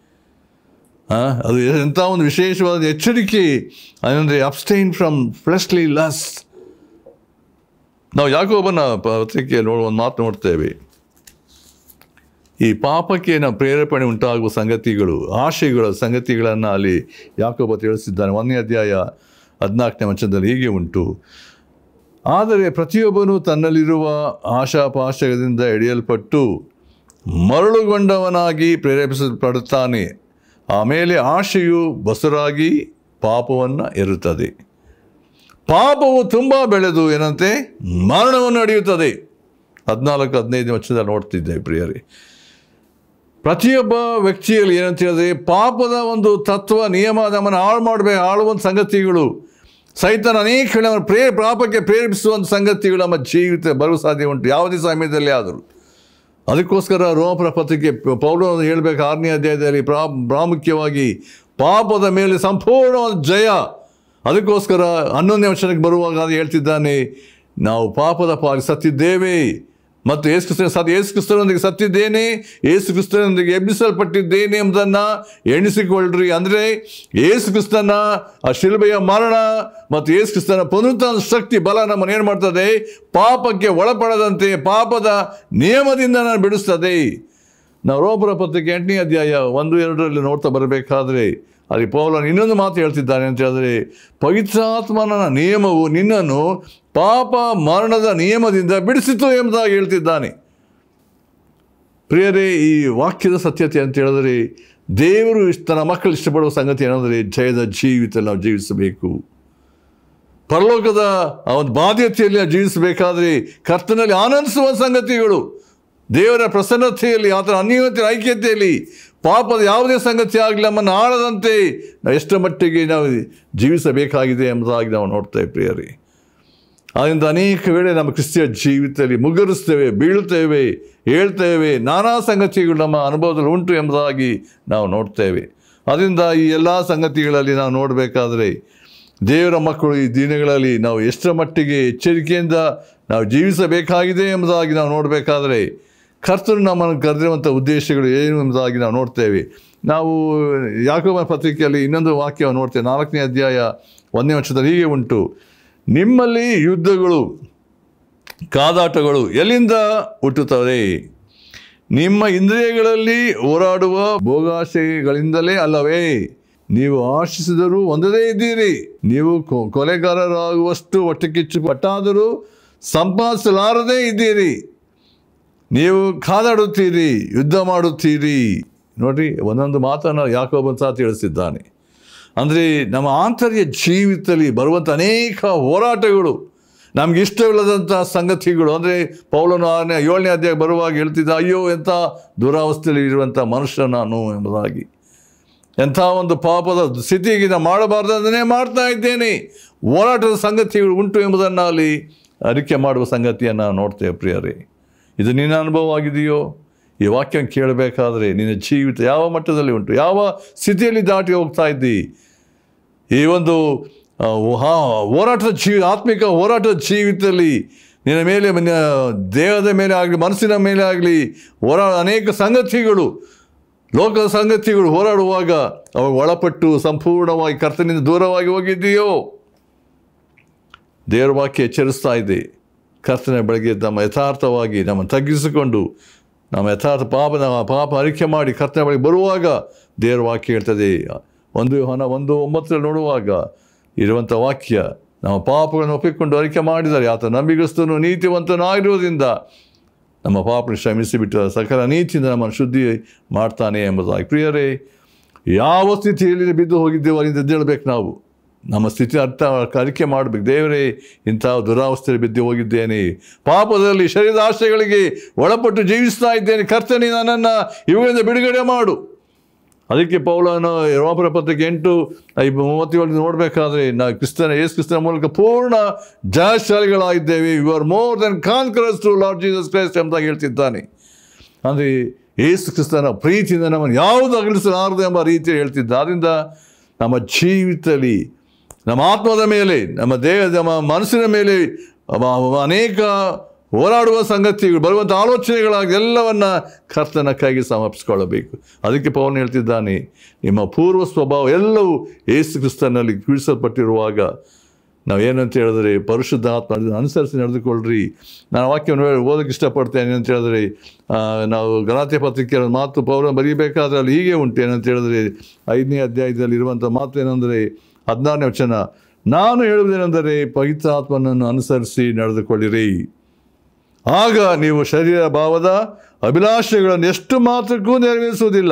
[SPEAKER 1] ಆ, ಅದು ಎಂಥ ಒಂದು ವಿಶೇಷವಾದ ಎಚ್ಚರಿಕೆ ಅಂದರೆ ಅಬ್ಸ್ಟೈನ್ ಫ್ರಮ್ ಫ್ಲೆಶ್ಲಿ ಲಸ್ ನಾವು ಯಾಕೋಬನ ಪತ್ರಿಕೆ ನೋಡುವ ಒಂದು ಮಾತು ನೋಡ್ತೇವೆ ಈ ಪಾಪಕ್ಕೆ ನಾವು ಪ್ರೇರೇಪಣೆ ಉಂಟಾಗುವ ಸಂಗತಿಗಳು ಆಶೆಗಳ ಸಂಗತಿಗಳನ್ನು ಅಲ್ಲಿ ಯಾಕೋಬ ತಿಳಿಸಿದ್ದಾನೆ ಒಂದನೇ ಅಧ್ಯಾಯ ಹದಿನಾಲ್ಕನೇ ವಂಚದಲ್ಲಿ ಹೀಗೆ ಉಂಟು ಆದರೆ ಪ್ರತಿಯೊಬ್ಬನು ತನ್ನಲ್ಲಿರುವ ಆಶಾಪಾಶದಿಂದ ಎಳೆಯಲ್ಪಟ್ಟು ಮರಳುಗೊಂಡವನಾಗಿ ಪ್ರೇರೇಪಿಸಲ್ಪಡುತ್ತಾನೆ ಆಮೇಲೆ ಆಶೆಯು ಬಸರಾಗಿ ಪಾಪವನ್ನು ಎರುತ್ತದೆ ಪಾಪವು ತುಂಬ ಬೆಳೆದು ಏನಂತೆ ಮರಣವನ್ನು ನಡೆಯುತ್ತದೆ ಹದಿನಾಲ್ಕು ಹದಿನೈದು ವರ್ಷದಲ್ಲಿ ನೋಡ್ತಿದ್ದೆ ಪ್ರಿಯರೇ ಪ್ರತಿಯೊಬ್ಬ ವ್ಯಕ್ತಿಯಲ್ಲಿ ಏನಂತ ಹೇಳಿದ್ರೆ ಪಾಪದ ಒಂದು ತತ್ವ ನಿಯಮ ನಮ್ಮನ್ನು ಹಾಳು ಮಾಡಬೇಕು ಆಳುವಂಥ ಸಂಗತಿಗಳು ಸೈತನ ಅನೇಕ ನಮ್ಮ ಪ್ರೇ ಪಾಪಕ್ಕೆ ಪ್ರೇರೇಪಿಸುವಂಥ ಸಂಗತಿಗಳು ನಮ್ಮ ಜೀವಿತ ಬರುವ ಸಾಧ್ಯ ಉಂಟು ಯಾವುದೇ ಸಮಯದಲ್ಲಿ ಆದರೂ ಅದಕ್ಕೋಸ್ಕರ ರೋಮಪುರ ಪತ್ರಿಕೆ ಪೌಲನು ಹೇಳಬೇಕು ಆರನೇ ಅಧ್ಯಾಯದಲ್ಲಿ ಪ್ರಾ ಪ್ರಾಮುಖ್ಯವಾಗಿ ಪಾಪದ ಮೇಲೆ ಸಂಪೂರ್ಣವಾದ ಜಯ ಅದಕ್ಕೋಸ್ಕರ ಹನ್ನೊಂದನೇ ವರ್ಷಕ್ಕೆ ಬರುವಾಗ ಅದು ಹೇಳ್ತಿದ್ದಾನೆ ನಾವು ಪಾಪದ ಪಾಲಿ ಸತ್ತಿದ್ದೇವೆ ಮತ್ತು ಯೇಸು ಕ್ರಿಸ್ತನ ಸತ್ ಯೇಸು ಕ್ರಿಸ್ತನೊಂದಿಗೆ ಸತ್ತಿದ್ದೇನೆ ಯೇಸು ಕ್ರಿಸ್ತನೊಂದಿಗೆ ಎಬ್ಬಿಸಲ್ಪಟ್ಟಿದ್ದೇನೆ ಎಂಬುದನ್ನು ಎಣಿಸಿಕೊಳ್ಳ್ರಿ ಅಂದರೆ ಯೇಸು ಕ್ರಿಸ್ತನ ಆ ಶಿಲ್ಬೆಯ ಮರಣ ಮತ್ತು ಯೇಸು ಕ್ರಿಸ್ತನ ಪುನರುತ್ಥಾನ ಶಕ್ತಿ ಬಲ ನಮ್ಮನ್ನು ಏನು ಮಾಡ್ತದೆ ಪಾಪಕ್ಕೆ ಒಳಪಡದಂತೆ ಪಾಪದ ನಿಯಮದಿಂದ ನಾನು ಬಿಡಿಸ್ತದೆ ನಾವು ರೋಪರ ಪತ್ರಿಕೆ ಎಂಟನೇ ಅಧ್ಯಾಯ ಒಂದು ಎರಡರಲ್ಲಿ ನೋಡ್ತಾ ಬರಬೇಕಾದ್ರೆ ಅಲ್ಲಿ ಪೌಲನು ಇನ್ನೊಂದು ಮಾತು ಹೇಳ್ತಿದ್ದಾನೆ ಅಂತ ಹೇಳಿದ್ರೆ ಪವಿತ್ರಾತ್ಮನ ನಿಯಮವು ನಿನ್ನನ್ನು ಪಾಪ ಮರಣದ ನಿಯಮದಿಂದ ಬಿಡಿಸಿತು ಎಂಬುದಾಗಿ ಹೇಳ್ತಿದ್ದಾನೆ ಪ್ರಿಯರೇ ಈ ವಾಕ್ಯದ ಸತ್ಯತೆ ಅಂತ ಹೇಳಿದ್ರೆ ದೇವರು ಇಷ್ಟ ತನ್ನ ಮಕ್ಕಳು ಇಷ್ಟಪಡುವ ಸಂಗತಿ ಏನಂದರೆ ಜಯದ ಜೀವಿತ ನಾವು ಜೀವಿಸಬೇಕು ಪರಲೋಕದ ಆ ಒಂದು ಬಾಧ್ಯತೆಯಲ್ಲಿ ನಾವು ಜೀವಿಸಬೇಕಾದ್ರೆ ಕರ್ತನಲ್ಲಿ ಆನಂದಿಸುವ ಸಂಗತಿಗಳು ದೇವರ ಪ್ರಸನ್ನತೆಯಲ್ಲಿ ಆತನ ಅನ್ಯೋನ್ಯತೆ ಐಕ್ಯತೆಯಲ್ಲಿ ಪಾಪದ ಯಾವುದೇ ಸಂಗತಿ ಆಗಲಿ ನಮ್ಮನ್ನು ಆಳದಂತೆ ನಾವು ಎಷ್ಟರ ಮಟ್ಟಿಗೆ ನಾವು ಜೀವಿಸಬೇಕಾಗಿದೆ ಎಂಬುದಾಗಿ ನಾವು ನೋಡ್ತೇವೆ ಪ್ರಿಯರೇ ಆದ್ದರಿಂದ ಅನೇಕ ವೇಳೆ ನಮ್ಮ ಕ್ರಿಸ್ತಿಯ ಜೀವಿತದಲ್ಲಿ ಮುಗ್ಗರಿಸ್ತೇವೆ ಬೀಳ್ತೇವೆ ಹೇಳ್ತೇವೆ ನಾನಾ ಸಂಗತಿಗಳು ನಮ್ಮ ಅನುಭವದಲ್ಲಿ ಉಂಟು ಎಂಬುದಾಗಿ ನಾವು ನೋಡ್ತೇವೆ ಅದರಿಂದ ಈ ಎಲ್ಲ ಸಂಗತಿಗಳಲ್ಲಿ ನಾವು ನೋಡಬೇಕಾದ್ರೆ ದೇವರ ಮಕ್ಕಳು ಈ ದಿನಗಳಲ್ಲಿ ನಾವು ಎಷ್ಟರ ಮಟ್ಟಿಗೆ ಎಚ್ಚರಿಕೆಯಿಂದ ನಾವು ಜೀವಿಸಬೇಕಾಗಿದೆ ಎಂಬುದಾಗಿ ನಾವು ನೋಡಬೇಕಾದ್ರೆ ಕರ್ತನು ನಮ್ಮನ್ನು ಕರೆದಿರುವಂಥ ಉದ್ದೇಶಗಳು ಏನು ಎಂಬುದಾಗಿ ನಾವು ನೋಡ್ತೇವೆ ನಾವು ಯಾಕೋಬನ ಪತ್ರಿಕೆಯಲ್ಲಿ ಇನ್ನೊಂದು ವಾಕ್ಯವನ್ನು ನೋಡ್ತೇವೆ ನಾಲ್ಕನೇ ಅಧ್ಯಾಯ ಒಂದನೇ ವರ್ಷದಲ್ಲಿ ಹೀಗೆ ಉಂಟು ನಿಮ್ಮಲ್ಲಿ ಯುದ್ಧಗಳು ಕಾದಾಟಗಳು ಎಲ್ಲಿಂದ ಹುಟ್ಟುತ್ತವೆ ನಿಮ್ಮ ಇಂದ್ರಿಯಗಳಲ್ಲಿ ಹೋರಾಡುವ ಭೋಗಾಶೆಗಳಿಂದಲೇ ಅಲ್ಲವೇ ನೀವು ಆಶಿಸಿದರೂ ಒಂದದೇ ಇದ್ದೀರಿ ನೀವು ಕೊ- ಕೊಲೆಗಾರರಾಗುವಷ್ಟು ಹೊಟ್ಟೆ ಕಿಚ್ಚು ಪಟ್ಟಾದರೂ ಸಂಪಾದಿಸಲಾರದೇ ಇದ್ದೀರಿ ನೀವು ಕಾದಾಡುತ್ತೀರಿ ಯುದ್ಧ ಮಾಡುತ್ತೀರಿ ನೋಡ್ರಿ ಒಂದೊಂದು ಮಾತನ್ನು ಯಾಕೊಬ್ಬ ಸಹ ತಿಳಿಸಿದ್ದಾನೆ ಅಂದರೆ ನಮ್ಮ ಆಂತರ್ಯ ಜೀವಿತದಲ್ಲಿ ಬರುವಂಥ ಅನೇಕ ಹೋರಾಟಗಳು ನಮ್ಗೆ ಇಷ್ಟವಿಲ್ಲದಂಥ ಸಂಗತಿಗಳು ಅಂದರೆ ಪೌಲನು ಆರನೇ ಏಳನೇ ಅಧ್ಯಾಯ ಬರುವಾಗ ಹೇಳ್ತಿದ್ದ ಅಯ್ಯೋ ಎಂಥ ದುರಾವಸ್ಥೆಯಲ್ಲಿ ಇರುವಂಥ ಮನುಷ್ಯ ನಾನು ಎಂಬುದಾಗಿ ಎಂಥ ಒಂದು ಪಾಪದ ಸ್ಥಿತಿಗೆ ನಾನು ಮಾಡಬಾರ್ದನ್ನೇ ಮಾಡ್ತಾ ಇದ್ದೇನೆ ಹೋರಾಟದ ಸಂಗತಿಗಳು ಉಂಟು ಎಂಬುದನ್ನು ಅಲ್ಲಿ ಅರಿಕೆ ಮಾಡುವ ಸಂಗತಿಯನ್ನು ನೋಡ್ತೇವೆ ಪ್ರಿಯರೇ ಇದು ನಿನ್ನ ಅನುಭವ ಆಗಿದೆಯೋ ಈ ವಾಕ್ಯ ಕೇಳಬೇಕಾದ್ರೆ ನಿನ್ನ ಜೀವಿತ ಯಾವ ಮಟ್ಟದಲ್ಲಿ ಉಂಟು ಯಾವ ಸ್ಥಿತಿಯಲ್ಲಿ ದಾಟಿ ಹೋಗ್ತಾ ಇದ್ದಿ ಈ ಒಂದು ಆ, ಹಾ- ಹೋರಾಟದ ಜೀವಿ ಆತ್ಮಿಕ ಹೋರಾಟದ ಜೀವಿತದಲ್ಲಿ ನಿನ್ನ ಮೇಲೆ ನಿನ್ನ ದೇಹದ ಮೇಲೆ ಆಗಲಿ ಮನಸ್ಸಿನ ಮೇಲೆ ಆಗಲಿ ಹೋರಾ ಅನೇಕ ಸಂಗತಿಗಳು ಲೋಕದ ಸಂಗತಿಗಳು ಹೋರಾಡುವಾಗ ಅವಾಗ ಒಳಪಟ್ಟು ಸಂಪೂರ್ಣವಾಗಿ ಕರ್ತನಿಂದ ದೂರವಾಗಿ ಹೋಗಿದ್ದೀಯೋ ದೇವರ ವಾಕ್ಯ ಎಚ್ಚರಿಸ್ತಾ ಇದೆ ಕರ್ತನ ಬೆಳಗ್ಗೆ ನಮ್ಮ ಯಥಾರ್ಥವಾಗಿ ನಮ್ಮ ತಗ್ಗಿಸಿಕೊಂಡು ನಮ್ಮ ಯಥಾರ್ಥ ಪಾಪ ನಮ್ಮ ಪಾಪ ಅರಿಕೆ ಮಾಡಿ ಕರ್ತನ ಬಳಿಗೆ ಬರುವಾಗ ದೇವರ ವಾಕ್ಯ ಹೇಳ್ತದೆ ಒಂದು ಹಣ ಒಂದು ಒಂಬತ್ತರಲ್ಲಿ ನೋಡುವಾಗ ಇರುವಂಥ ವಾಕ್ಯ ನಮ್ಮ ಪಾಪಗಳನ್ನು ಒಪ್ಪಿಕೊಂಡು ಅರಿಕೆ ಮಾಡಿದರೆ ಆತ ನಂಬಿಗಸ್ತನು ನೀತಿವಂತನಾಗಿರುವುದರಿಂದ ನಮ್ಮ ಪಾಪನ ಶ್ರಮಿಸಿಬಿಟ್ಟು ಸಕಲ ನೀತಿಯಿಂದ ನಮ್ಮನ್ನು ಶುದ್ಧಿ ಮಾಡ್ತಾನೆ ಎಂಬುದಾಗಿ ಪ್ರಿಯರೇ ಯಾವ ಸ್ಥಿತಿಯಲ್ಲಿ ಬಿದ್ದು ಹೋಗಿದ್ದೇವೋ ಅಲ್ಲಿಂದ ಎದ್ದೇಳಬೇಕು ನಾವು ನಮ್ಮ ಸ್ಥಿತಿ ಅರ್ಥ ಅರಿಕೆ ಮಾಡಬೇಕು ದೇವರೇ ಇಂಥ ದುರಾವಸ್ಥೆಯಲ್ಲಿ ಬಿದ್ದು ಹೋಗಿದ್ದೇನೆ ಪಾಪದಲ್ಲಿ ಶರೀರದ ಆಶೆಗಳಿಗೆ ಒಳಪಟ್ಟು ಜೀವಿಸ್ತಾ ಇದ್ದೇನೆ ಕರ್ತನೆ ನನ್ನನ್ನು ಇವುಗಳಿಂದ ಬಿಡುಗಡೆ ಮಾಡು ಅದಕ್ಕೆ ಪೌಲನು ರೋಮಪುರ ಪತ್ರಿಕೆ ಎಂಟು ಐ ಮೂವತ್ತೇಳು ನೋಡಬೇಕಾದ್ರೆ ನಾವು ಕ್ರಿಸ್ತನ ಯೇಸು ಕ್ರಿಸ್ತನ ಮೂಲಕ ಪೂರ್ಣ ಜಯಶಾಲಿಗಳಾಗಿದ್ದೇವೆ you are more than conquerors to Lord Jesus Christ ಎಂಬುದಾಗಿ ಹೇಳ್ತಿದ್ದಾನೆ ಅಂದರೆ ಯೇಸು ಕ್ರಿಸ್ತನ ಪ್ರೀತಿಯಿಂದ ನಮ್ಮನ್ನು ಯಾವುದು ಅಗಲಿಸಲಾರದು ಎಂಬ ರೀತಿಯಲ್ಲಿ ಹೇಳ್ತಿದ್ದ ಆದ್ದರಿಂದ ನಮ್ಮ ಜೀವಿತದಲ್ಲಿ ನಮ್ಮ ಆತ್ಮದ ಮೇಲೆ ನಮ್ಮ ದೇಹದ ನಮ್ಮ ಮನಸ್ಸಿನ ಮೇಲೆ ಅವ- ಅನೇಕ ಹೋರಾಡುವ ಸಂಗತಿಗಳು ಬರುವಂಥ ಆಲೋಚನೆಗಳಾಗಿ ಎಲ್ಲವನ್ನ ಕರ್ತನ ಕೈಗೆ ಸಮರ್ಪಿಸಿಕೊಳ್ಳಬೇಕು ಅದಕ್ಕೆ ಪವನ್ ಹೇಳ್ತಿದ್ದಾನೆ ನಿಮ್ಮ ಪೂರ್ವ ಸ್ವಭಾವ ಎಲ್ಲವೂ ಯೇಸು ಕ್ರಿಸ್ತನಲ್ಲಿ ಕೀಳಿಸಲ್ಪಟ್ಟಿರುವಾಗ ನಾವು ಏನಂತ ಹೇಳಿದ್ರೆ ಪರಿಶುದ್ಧ ಆತ್ಮ ಅದನ್ನ ಅನುಸರಿಸಿ ನಡೆದುಕೊಳ್ಳ್ರಿ ನಾನು ವಾಕ್ಯವನ್ನು ಹೇಳಿ ಓದೋಕ್ಕೆ ಇಷ್ಟಪಡ್ತೇನೆ ಅಂತ ಹೇಳಿದ್ರೆ ಆ, ನಾವು ಗಲಾತೆ ಪತ್ರಿಕೆಯ ಮಾತು ಪೌರ ಬರೀಬೇಕಾದ್ರೆ ಅಲ್ಲಿ ಹೀಗೆ ಉಂಟು ಏನಂತ ಹೇಳಿದ್ರೆ ಐದನೇ ಅಧ್ಯಾಯದಲ್ಲಿ ಇರುವಂಥ ಮಾತು ಏನಂದರೆ ಹದಿನಾರನೇ ವಚನ ನಾನು ಹೇಳುವುದೇನೆಂದರೆ ಪವಿತ್ರ ಆತ್ಮನನ್ನು ಅನುಸರಿಸಿ ನಡೆದುಕೊಳ್ಳಿರಿ ಆಗ ನೀವು ಶರೀರ ಭಾವದ ಅಭಿಲಾಷೆಗಳನ್ನು ಎಷ್ಟು ಮಾತ್ರಕ್ಕೂ ನೆರವೇರಿಸುವುದಿಲ್ಲ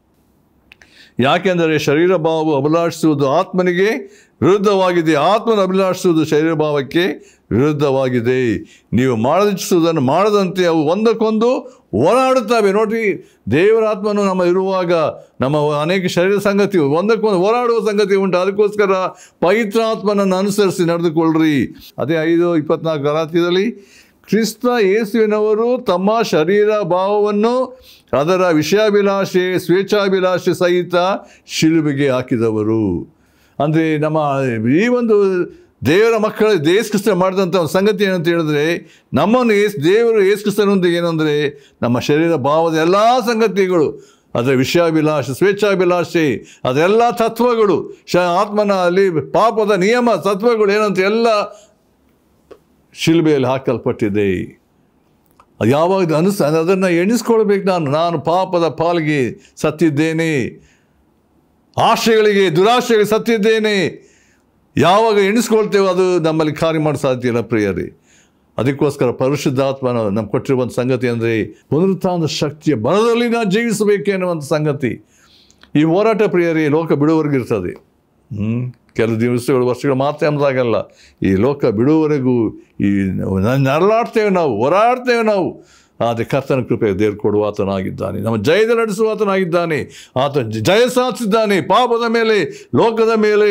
[SPEAKER 1] ಯಾಕೆಂದರೆ ಶರೀರ ಭಾವವು ಅಭಿಲಾಷಿಸುವುದು ಆತ್ಮನಿಗೆ ವಿರುದ್ಧವಾಗಿದೆ ಆತ್ಮನ ಅಭಿಲಾಷಿಸುವುದು ಶರೀರ ಭಾವಕ್ಕೆ ವಿರುದ್ಧವಾಗಿದೆ ನೀವು ಮಾಡದಿಚ್ಛಿಸುವುದನ್ನು ಮಾಡದಂತೆ ಅವು ಒಂದಕ್ಕೊಂದು ಹೋರಾಡುತ್ತವೆ ನೋಡ್ರಿ ದೇವರ ಆತ್ಮನು ನಮ್ಮ ಇರುವಾಗ ನಮ್ಮ ಅನೇಕ ಶರೀರ ಸಂಗತಿ ಒಂದಕ್ಕೊಂದು ಹೋರಾಡುವ ಸಂಗತಿ ಉಂಟು ಅದಕ್ಕೋಸ್ಕರ ಪವಿತ್ರಾತ್ಮನನ್ನು ಅನುಸರಿಸಿ ನಡೆದುಕೊಳ್ಳ್ರಿ ಅದೇ ಐದು ಇಪ್ಪತ್ನಾಲ್ಕು ಗಲಾತ್ಯದಲ್ಲಿ ಕ್ರಿಸ್ತ ಯೇಸುವಿನವರು ತಮ್ಮ ಶರೀರ ಭಾವವನ್ನು ಅದರ ವಿಷಯಾಭಿಲಾಷೆ ಸ್ವೇಚ್ಛಾಭಿಲಾಷೆ ಸಹಿತ ಶಿಲುಬೆಗೆ ಹಾಕಿದವರು ಅಂದರೆ ನಮ್ಮ ಈ ಒಂದು ದೇವರ ಮಕ್ಕಳ ಯೇಸು ಕ್ರಿಸ್ತ ಮಾಡಿದಂಥ ಒಂದು ಸಂಗತಿ ಏನಂತ ಹೇಳಿದ್ರೆ ನಮ್ಮನ್ನು ಏಸ್ ದೇವರು ಯೇಸು ಕ್ರಿಸ್ತನೊಂದಿಗೆ ಏನಂದರೆ ನಮ್ಮ ಶರೀರ ಭಾವದ ಎಲ್ಲ ಸಂಗತಿಗಳು ಅದರ ವಿಷಯಾಭಿಲಾಷೆ ಸ್ವೇಚ್ಛಾಭಿಲಾಷೆ ಅದೆಲ್ಲ ತತ್ವಗಳು ಶ ಆತ್ಮನ ಅಲ್ಲಿ ಪಾಪದ ನಿಯಮ ತತ್ವಗಳು ಏನಂತ ಎಲ್ಲ ಶಿಲ್ಬೆಯಲ್ಲಿ ಹಾಕಲ್ಪಟ್ಟಿದೆ ಅದು ಯಾವಾಗ ಅನಿಸ್ ಅದನ್ನು ಎಣಿಸ್ಕೊಳ್ಬೇಕು ನಾನು ನಾನು ಪಾಪದ ಪಾಲಿಗೆ ಸತ್ತಿದ್ದೇನೆ ಆಶೆಗಳಿಗೆ ದುರಾಶೆಗಳಿಗೆ ಸತ್ತಿದ್ದೇನೆ ಯಾವಾಗ ಎಣಿಸ್ಕೊಳ್ತೇವೋ ಅದು ನಮ್ಮಲ್ಲಿ ಕಾರ್ಯ ಮಾಡೋ ಸಾಧ್ಯ ಇಲ್ಲ ಪ್ರಿಯರೇ ಅದಕ್ಕೋಸ್ಕರ ಪರಿಶುದ್ಧಾತ್ಮನ ನಮ್ಗೆ ಕೊಟ್ಟಿರುವಂಥ ಸಂಗತಿ ಅಂದರೆ ಪುನರುತ್ಥಾನದ ಶಕ್ತಿಯ ಬಲದಲ್ಲಿ ನಾವು ಜೀವಿಸಬೇಕು ಎನ್ನುವಂಥ ಸಂಗತಿ ಈ ಹೋರಾಟ ಪ್ರಿಯರೇ ಲೋಕ ಬಿಡುವವರೆಗಿರ್ತದೆ ಹ್ಞೂ ಕೆಲವು ದಿವಸಗಳು ವರ್ಷಗಳು ಮಾತ್ರ ಎಂಬುದಾಗಲ್ಲ ಈ ಲೋಕ ಬಿಡುವವರೆಗೂ ಈ ನ- ನರಳಾಡ್ತೇವೆ ನಾವು ಹೋರಾಡ್ತೇವೆ ನಾವು ಆದರೆ ಕರ್ತನ ಕೃಪೆ ದೇವರು ಕೊಡುವ ಆತನಾಗಿದ್ದಾನೆ ನಮ್ಮ ಜಯದ ನಡೆಸುವ ಆತನಾಗಿದ್ದಾನೆ ಆತ ಜ- ಜಯ ಸಾಧಿಸಿದ್ದಾನೆ ಪಾಪದ ಮೇಲೆ ಲೋಕದ ಮೇಲೆ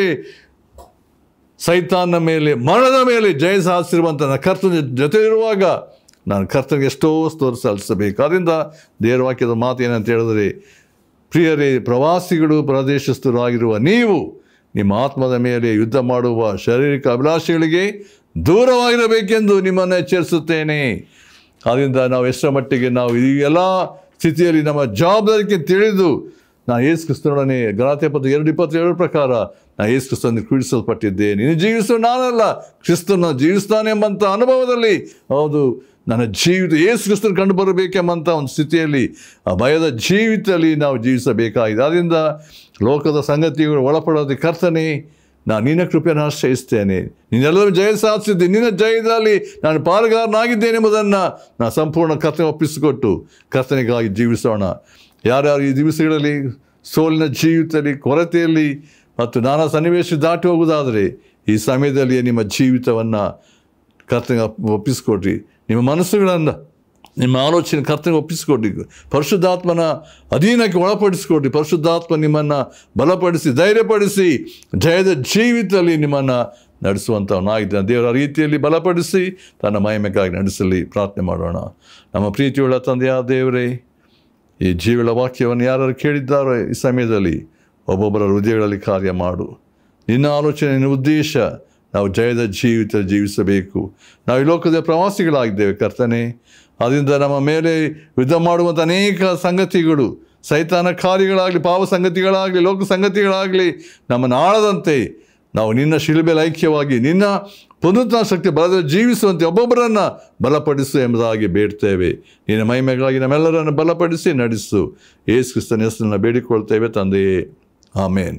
[SPEAKER 1] ಸೈತಾನ್ನ ಮೇಲೆ ಮರಣದ ಮೇಲೆ ಜಯ ಸಾಧಿಸಿರುವಂಥ ನನ್ನ ಕರ್ತನ ಜೊತೆ ಇರುವಾಗ ನಾನು ಕರ್ತನಿಗೆ ಎಷ್ಟೋ ಸ್ತೋತ್ರ ಸಲ್ಲಿಸಬೇಕು ಅದರಿಂದ ದೇವರ ವಾಕ್ಯದ ಮಾತು ಏನಂತ ಹೇಳಿದ್ರೆ ಪ್ರಿಯರೇ ಪ್ರವಾಸಿಗಳು ಪ್ರದೇಶಸ್ಥರು ಆಗಿರುವ ನೀವು ನಿಮ್ಮ ಆತ್ಮದ ಮೇಲೆ ಯುದ್ಧ ಮಾಡುವ ಶಾರೀರಿಕ ಅಭಿಲಾಷೆಗಳಿಗೆ ದೂರವಾಗಿರಬೇಕೆಂದು ನಿಮ್ಮನ್ನು ಎಚ್ಚರಿಸುತ್ತೇನೆ ಆದ್ದರಿಂದ ನಾವು ಎಷ್ಟರ ಮಟ್ಟಿಗೆ ನಾವು ಈ ಎಲ್ಲ ಸ್ಥಿತಿಯಲ್ಲಿ ನಮ್ಮ ಜವಾಬ್ದಾರಿಕೆ ತಿಳಿದು ನಾನು ಯೇಸು ಕ್ರಿಸ್ತನೊಡನೆ ಗಲಾತೆ ಪದ ಎರಡು ಇಪ್ಪತ್ತೇಳರ ಪ್ರಕಾರ ನಾನು ಯೇಸು ಕ್ರಿಸ್ತನ ಕ್ರೀಡಿಸಲ್ಪಟ್ಟಿದ್ದೇನೆ ನೀನು ಜೀವಿಸು ನಾನಲ್ಲ ಕ್ರಿಸ್ತನ ಜೀವಿಸ್ತಾನೆ ಎಂಬಂಥ ಅನುಭವದಲ್ಲಿ ಹೌದು ನನ್ನ ಜೀವಿತ ಯೇಸು ಕ್ರಿಸ್ತನ ಕಂಡು ಬರಬೇಕೆಂಬಂಥ ಒಂದು ಸ್ಥಿತಿಯಲ್ಲಿ ಆ ಭಯದ ಜೀವಿತದಲ್ಲಿ ನಾವು ಜೀವಿಸಬೇಕಾಗಿದೆ ಆದ್ದರಿಂದ ಲೋಕದ ಸಂಗತಿಗಳು ಒಳಪಡೋದು ಕರ್ತನೆ ನಾನು ನಿನ್ನ ಕೃಪೆಯನ್ನು ಆಶ್ರಯಿಸ್ತೇನೆ ನೀನೆಲ್ಲರೂ ಜಯ ಸಾಧಿಸಿದ್ದೆ ನಿನ್ನ ಜಯದಲ್ಲಿ ನಾನು ಪಾಲುಗಾರನಾಗಿದ್ದೇನೆ ಎಂಬುದನ್ನು ನಾನು ಸಂಪೂರ್ಣ ಕರ್ತನೆ ಒಪ್ಪಿಸಿಕೊಟ್ಟು ಕರ್ತನೆಗಾಗಿ ಜೀವಿಸೋಣ ಯಾರ್ಯಾರು ಈ ದಿವಸಗಳಲ್ಲಿ ಸೋಲಿನ ಜೀವಿತದಲ್ಲಿ ಕೊರತೆಯಲ್ಲಿ ಮತ್ತು ನಾನಾ ಸನ್ನಿವೇಶ ದಾಟಿ ಹೋಗುವುದಾದರೆ ಈ ಸಮಯದಲ್ಲಿ ನಿಮ್ಮ ಜೀವಿತವನ್ನು ಕರ್ತನಿಗೆ ಒಪ್ಪಿಸಿಕೊಡ್ರಿ ನಿಮ್ಮ ಮನಸ್ಸುಗಳನ್ನು ನಿಮ್ಮ ಆಲೋಚನೆ ಕರ್ತನಿಗೆ ಒಪ್ಪಿಸಿಕೊಡ್ರಿ ಪರಿಶುದ್ಧಾತ್ಮನ ಅಧೀನಕ್ಕೆ ಒಳಪಡಿಸಿಕೊಡ್ರಿ ಪರಿಶುದ್ಧಾತ್ಮ ನಿಮ್ಮನ್ನು ಬಲಪಡಿಸಿ ಧೈರ್ಯಪಡಿಸಿ ಜಯದ ಜೀವಿತದಲ್ಲಿ ನಿಮ್ಮನ್ನು ನಡೆಸುವಂಥವನಾಗಿದ್ದಾನೆ ದೇವರ ರೀತಿಯಲ್ಲಿ ಬಲಪಡಿಸಿ ತನ್ನ ಮಹಿಮೆಗಾಗಿ ನಡೆಸಲಿ ಪ್ರಾರ್ಥನೆ ಮಾಡೋಣ ನಮ್ಮ ಪ್ರೀತಿಯುಳ್ಳ ತಂದೆಯ ದೇವರೇ ಈ ಜೀವಳ ವಾಕ್ಯವನ್ನು ಯಾರು ಕೇಳಿದ್ದಾರೋ ಈ ಸಮಯದಲ್ಲಿ ಒಬ್ಬೊಬ್ಬರ ಹೃದಯಗಳಲ್ಲಿ ಕಾರ್ಯ ಮಾಡು ನಿನ್ನ ಆಲೋಚನೆ ನಿನ್ನ ಉದ್ದೇಶ ನಾವು ಜಯದ ಜೀವಿತ ಜೀವಿಸಬೇಕು ನಾವು ಈ ಲೋಕದ ಪ್ರವಾಸಿಗಳಾಗಿದ್ದೇವೆ ಕರ್ತನೆ ಅದರಿಂದ ನಮ್ಮ ಮೇಲೆ ಯುದ್ಧ ಮಾಡುವಂಥ ಅನೇಕ ಸಂಗತಿಗಳು ಸೈತಾನ ಕಾರ್ಯಗಳಾಗಲಿ ಪಾವ ಸಂಗತಿಗಳಾಗಲಿ ಲೋಕ ಸಂಗತಿಗಳಾಗಲಿ ನಮ್ಮನ್ನು ಆಳದಂತೆ ನಾವು ನಿನ್ನ ಶಿಲ್ಬೆಲ್ ಐಕ್ಯವಾಗಿ ನಿನ್ನ ಪುನರುತ್ಥಾನ ಶಕ್ತಿ ಬಲದ ಜೀವಿಸುವಂತೆ ಒಬ್ಬೊಬ್ಬರನ್ನು ಬಲಪಡಿಸು ಎಂಬುದಾಗಿ ಬೇಡ್ತೇವೆ ನಿನ್ನ ಮಹಿಮೆಗಾಗಿ ನಮ್ಮೆಲ್ಲರನ್ನು ಬಲಪಡಿಸಿ ನಡೆಸು ಏಸು ಕ್ರಿಸ್ತನ ಹೆಸರನ್ನು ಬೇಡಿಕೊಳ್ತೇವೆ ತಂದೆಯೇ ಆಮೇನ್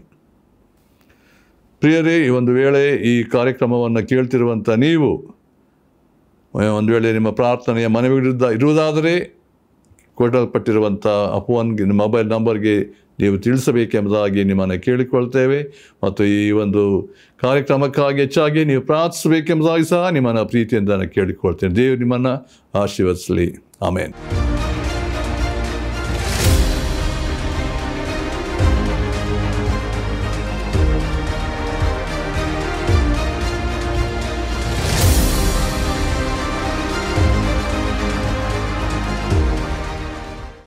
[SPEAKER 1] ಪ್ರಿಯರೇ ಈ ಒಂದು ವೇಳೆ ಈ ಕಾರ್ಯಕ್ರಮವನ್ನು ಕೇಳ್ತಿರುವಂಥ ನೀವು ಒಂದು ವೇಳೆ ನಿಮ್ಮ ಪ್ರಾರ್ಥನೆಯ ಮನವಿರುದ್ಧ ಇರುವುದಾದರೆ ಕೊಡಲ್ಪಟ್ಟಿರುವಂಥ ಅಪೋನ್ಗೆ ನಿಮ್ಮ ಮೊಬೈಲ್ ನಂಬರ್ಗೆ ನೀವು ತಿಳಿಸಬೇಕೆಂಬುದಾಗಿ ನಿಮ್ಮನ್ನು ಕೇಳಿಕೊಳ್ತೇವೆ ಮತ್ತು ಈ ಒಂದು ಕಾರ್ಯಕ್ರಮಕ್ಕಾಗಿ ಹೆಚ್ಚಾಗಿ ನೀವು ಪ್ರಾರ್ಥಿಸಬೇಕೆಂಬುದಾಗಿ ಸಹ ನಿಮ್ಮನ್ನು ಪ್ರೀತಿಯಿಂದ ನಾನು ಕೇಳಿಕೊಳ್ತೇನೆ ದೇವರು ನಿಮ್ಮನ್ನು ಆಶೀರ್ವದಿಸಲಿ ಆಮೇನ್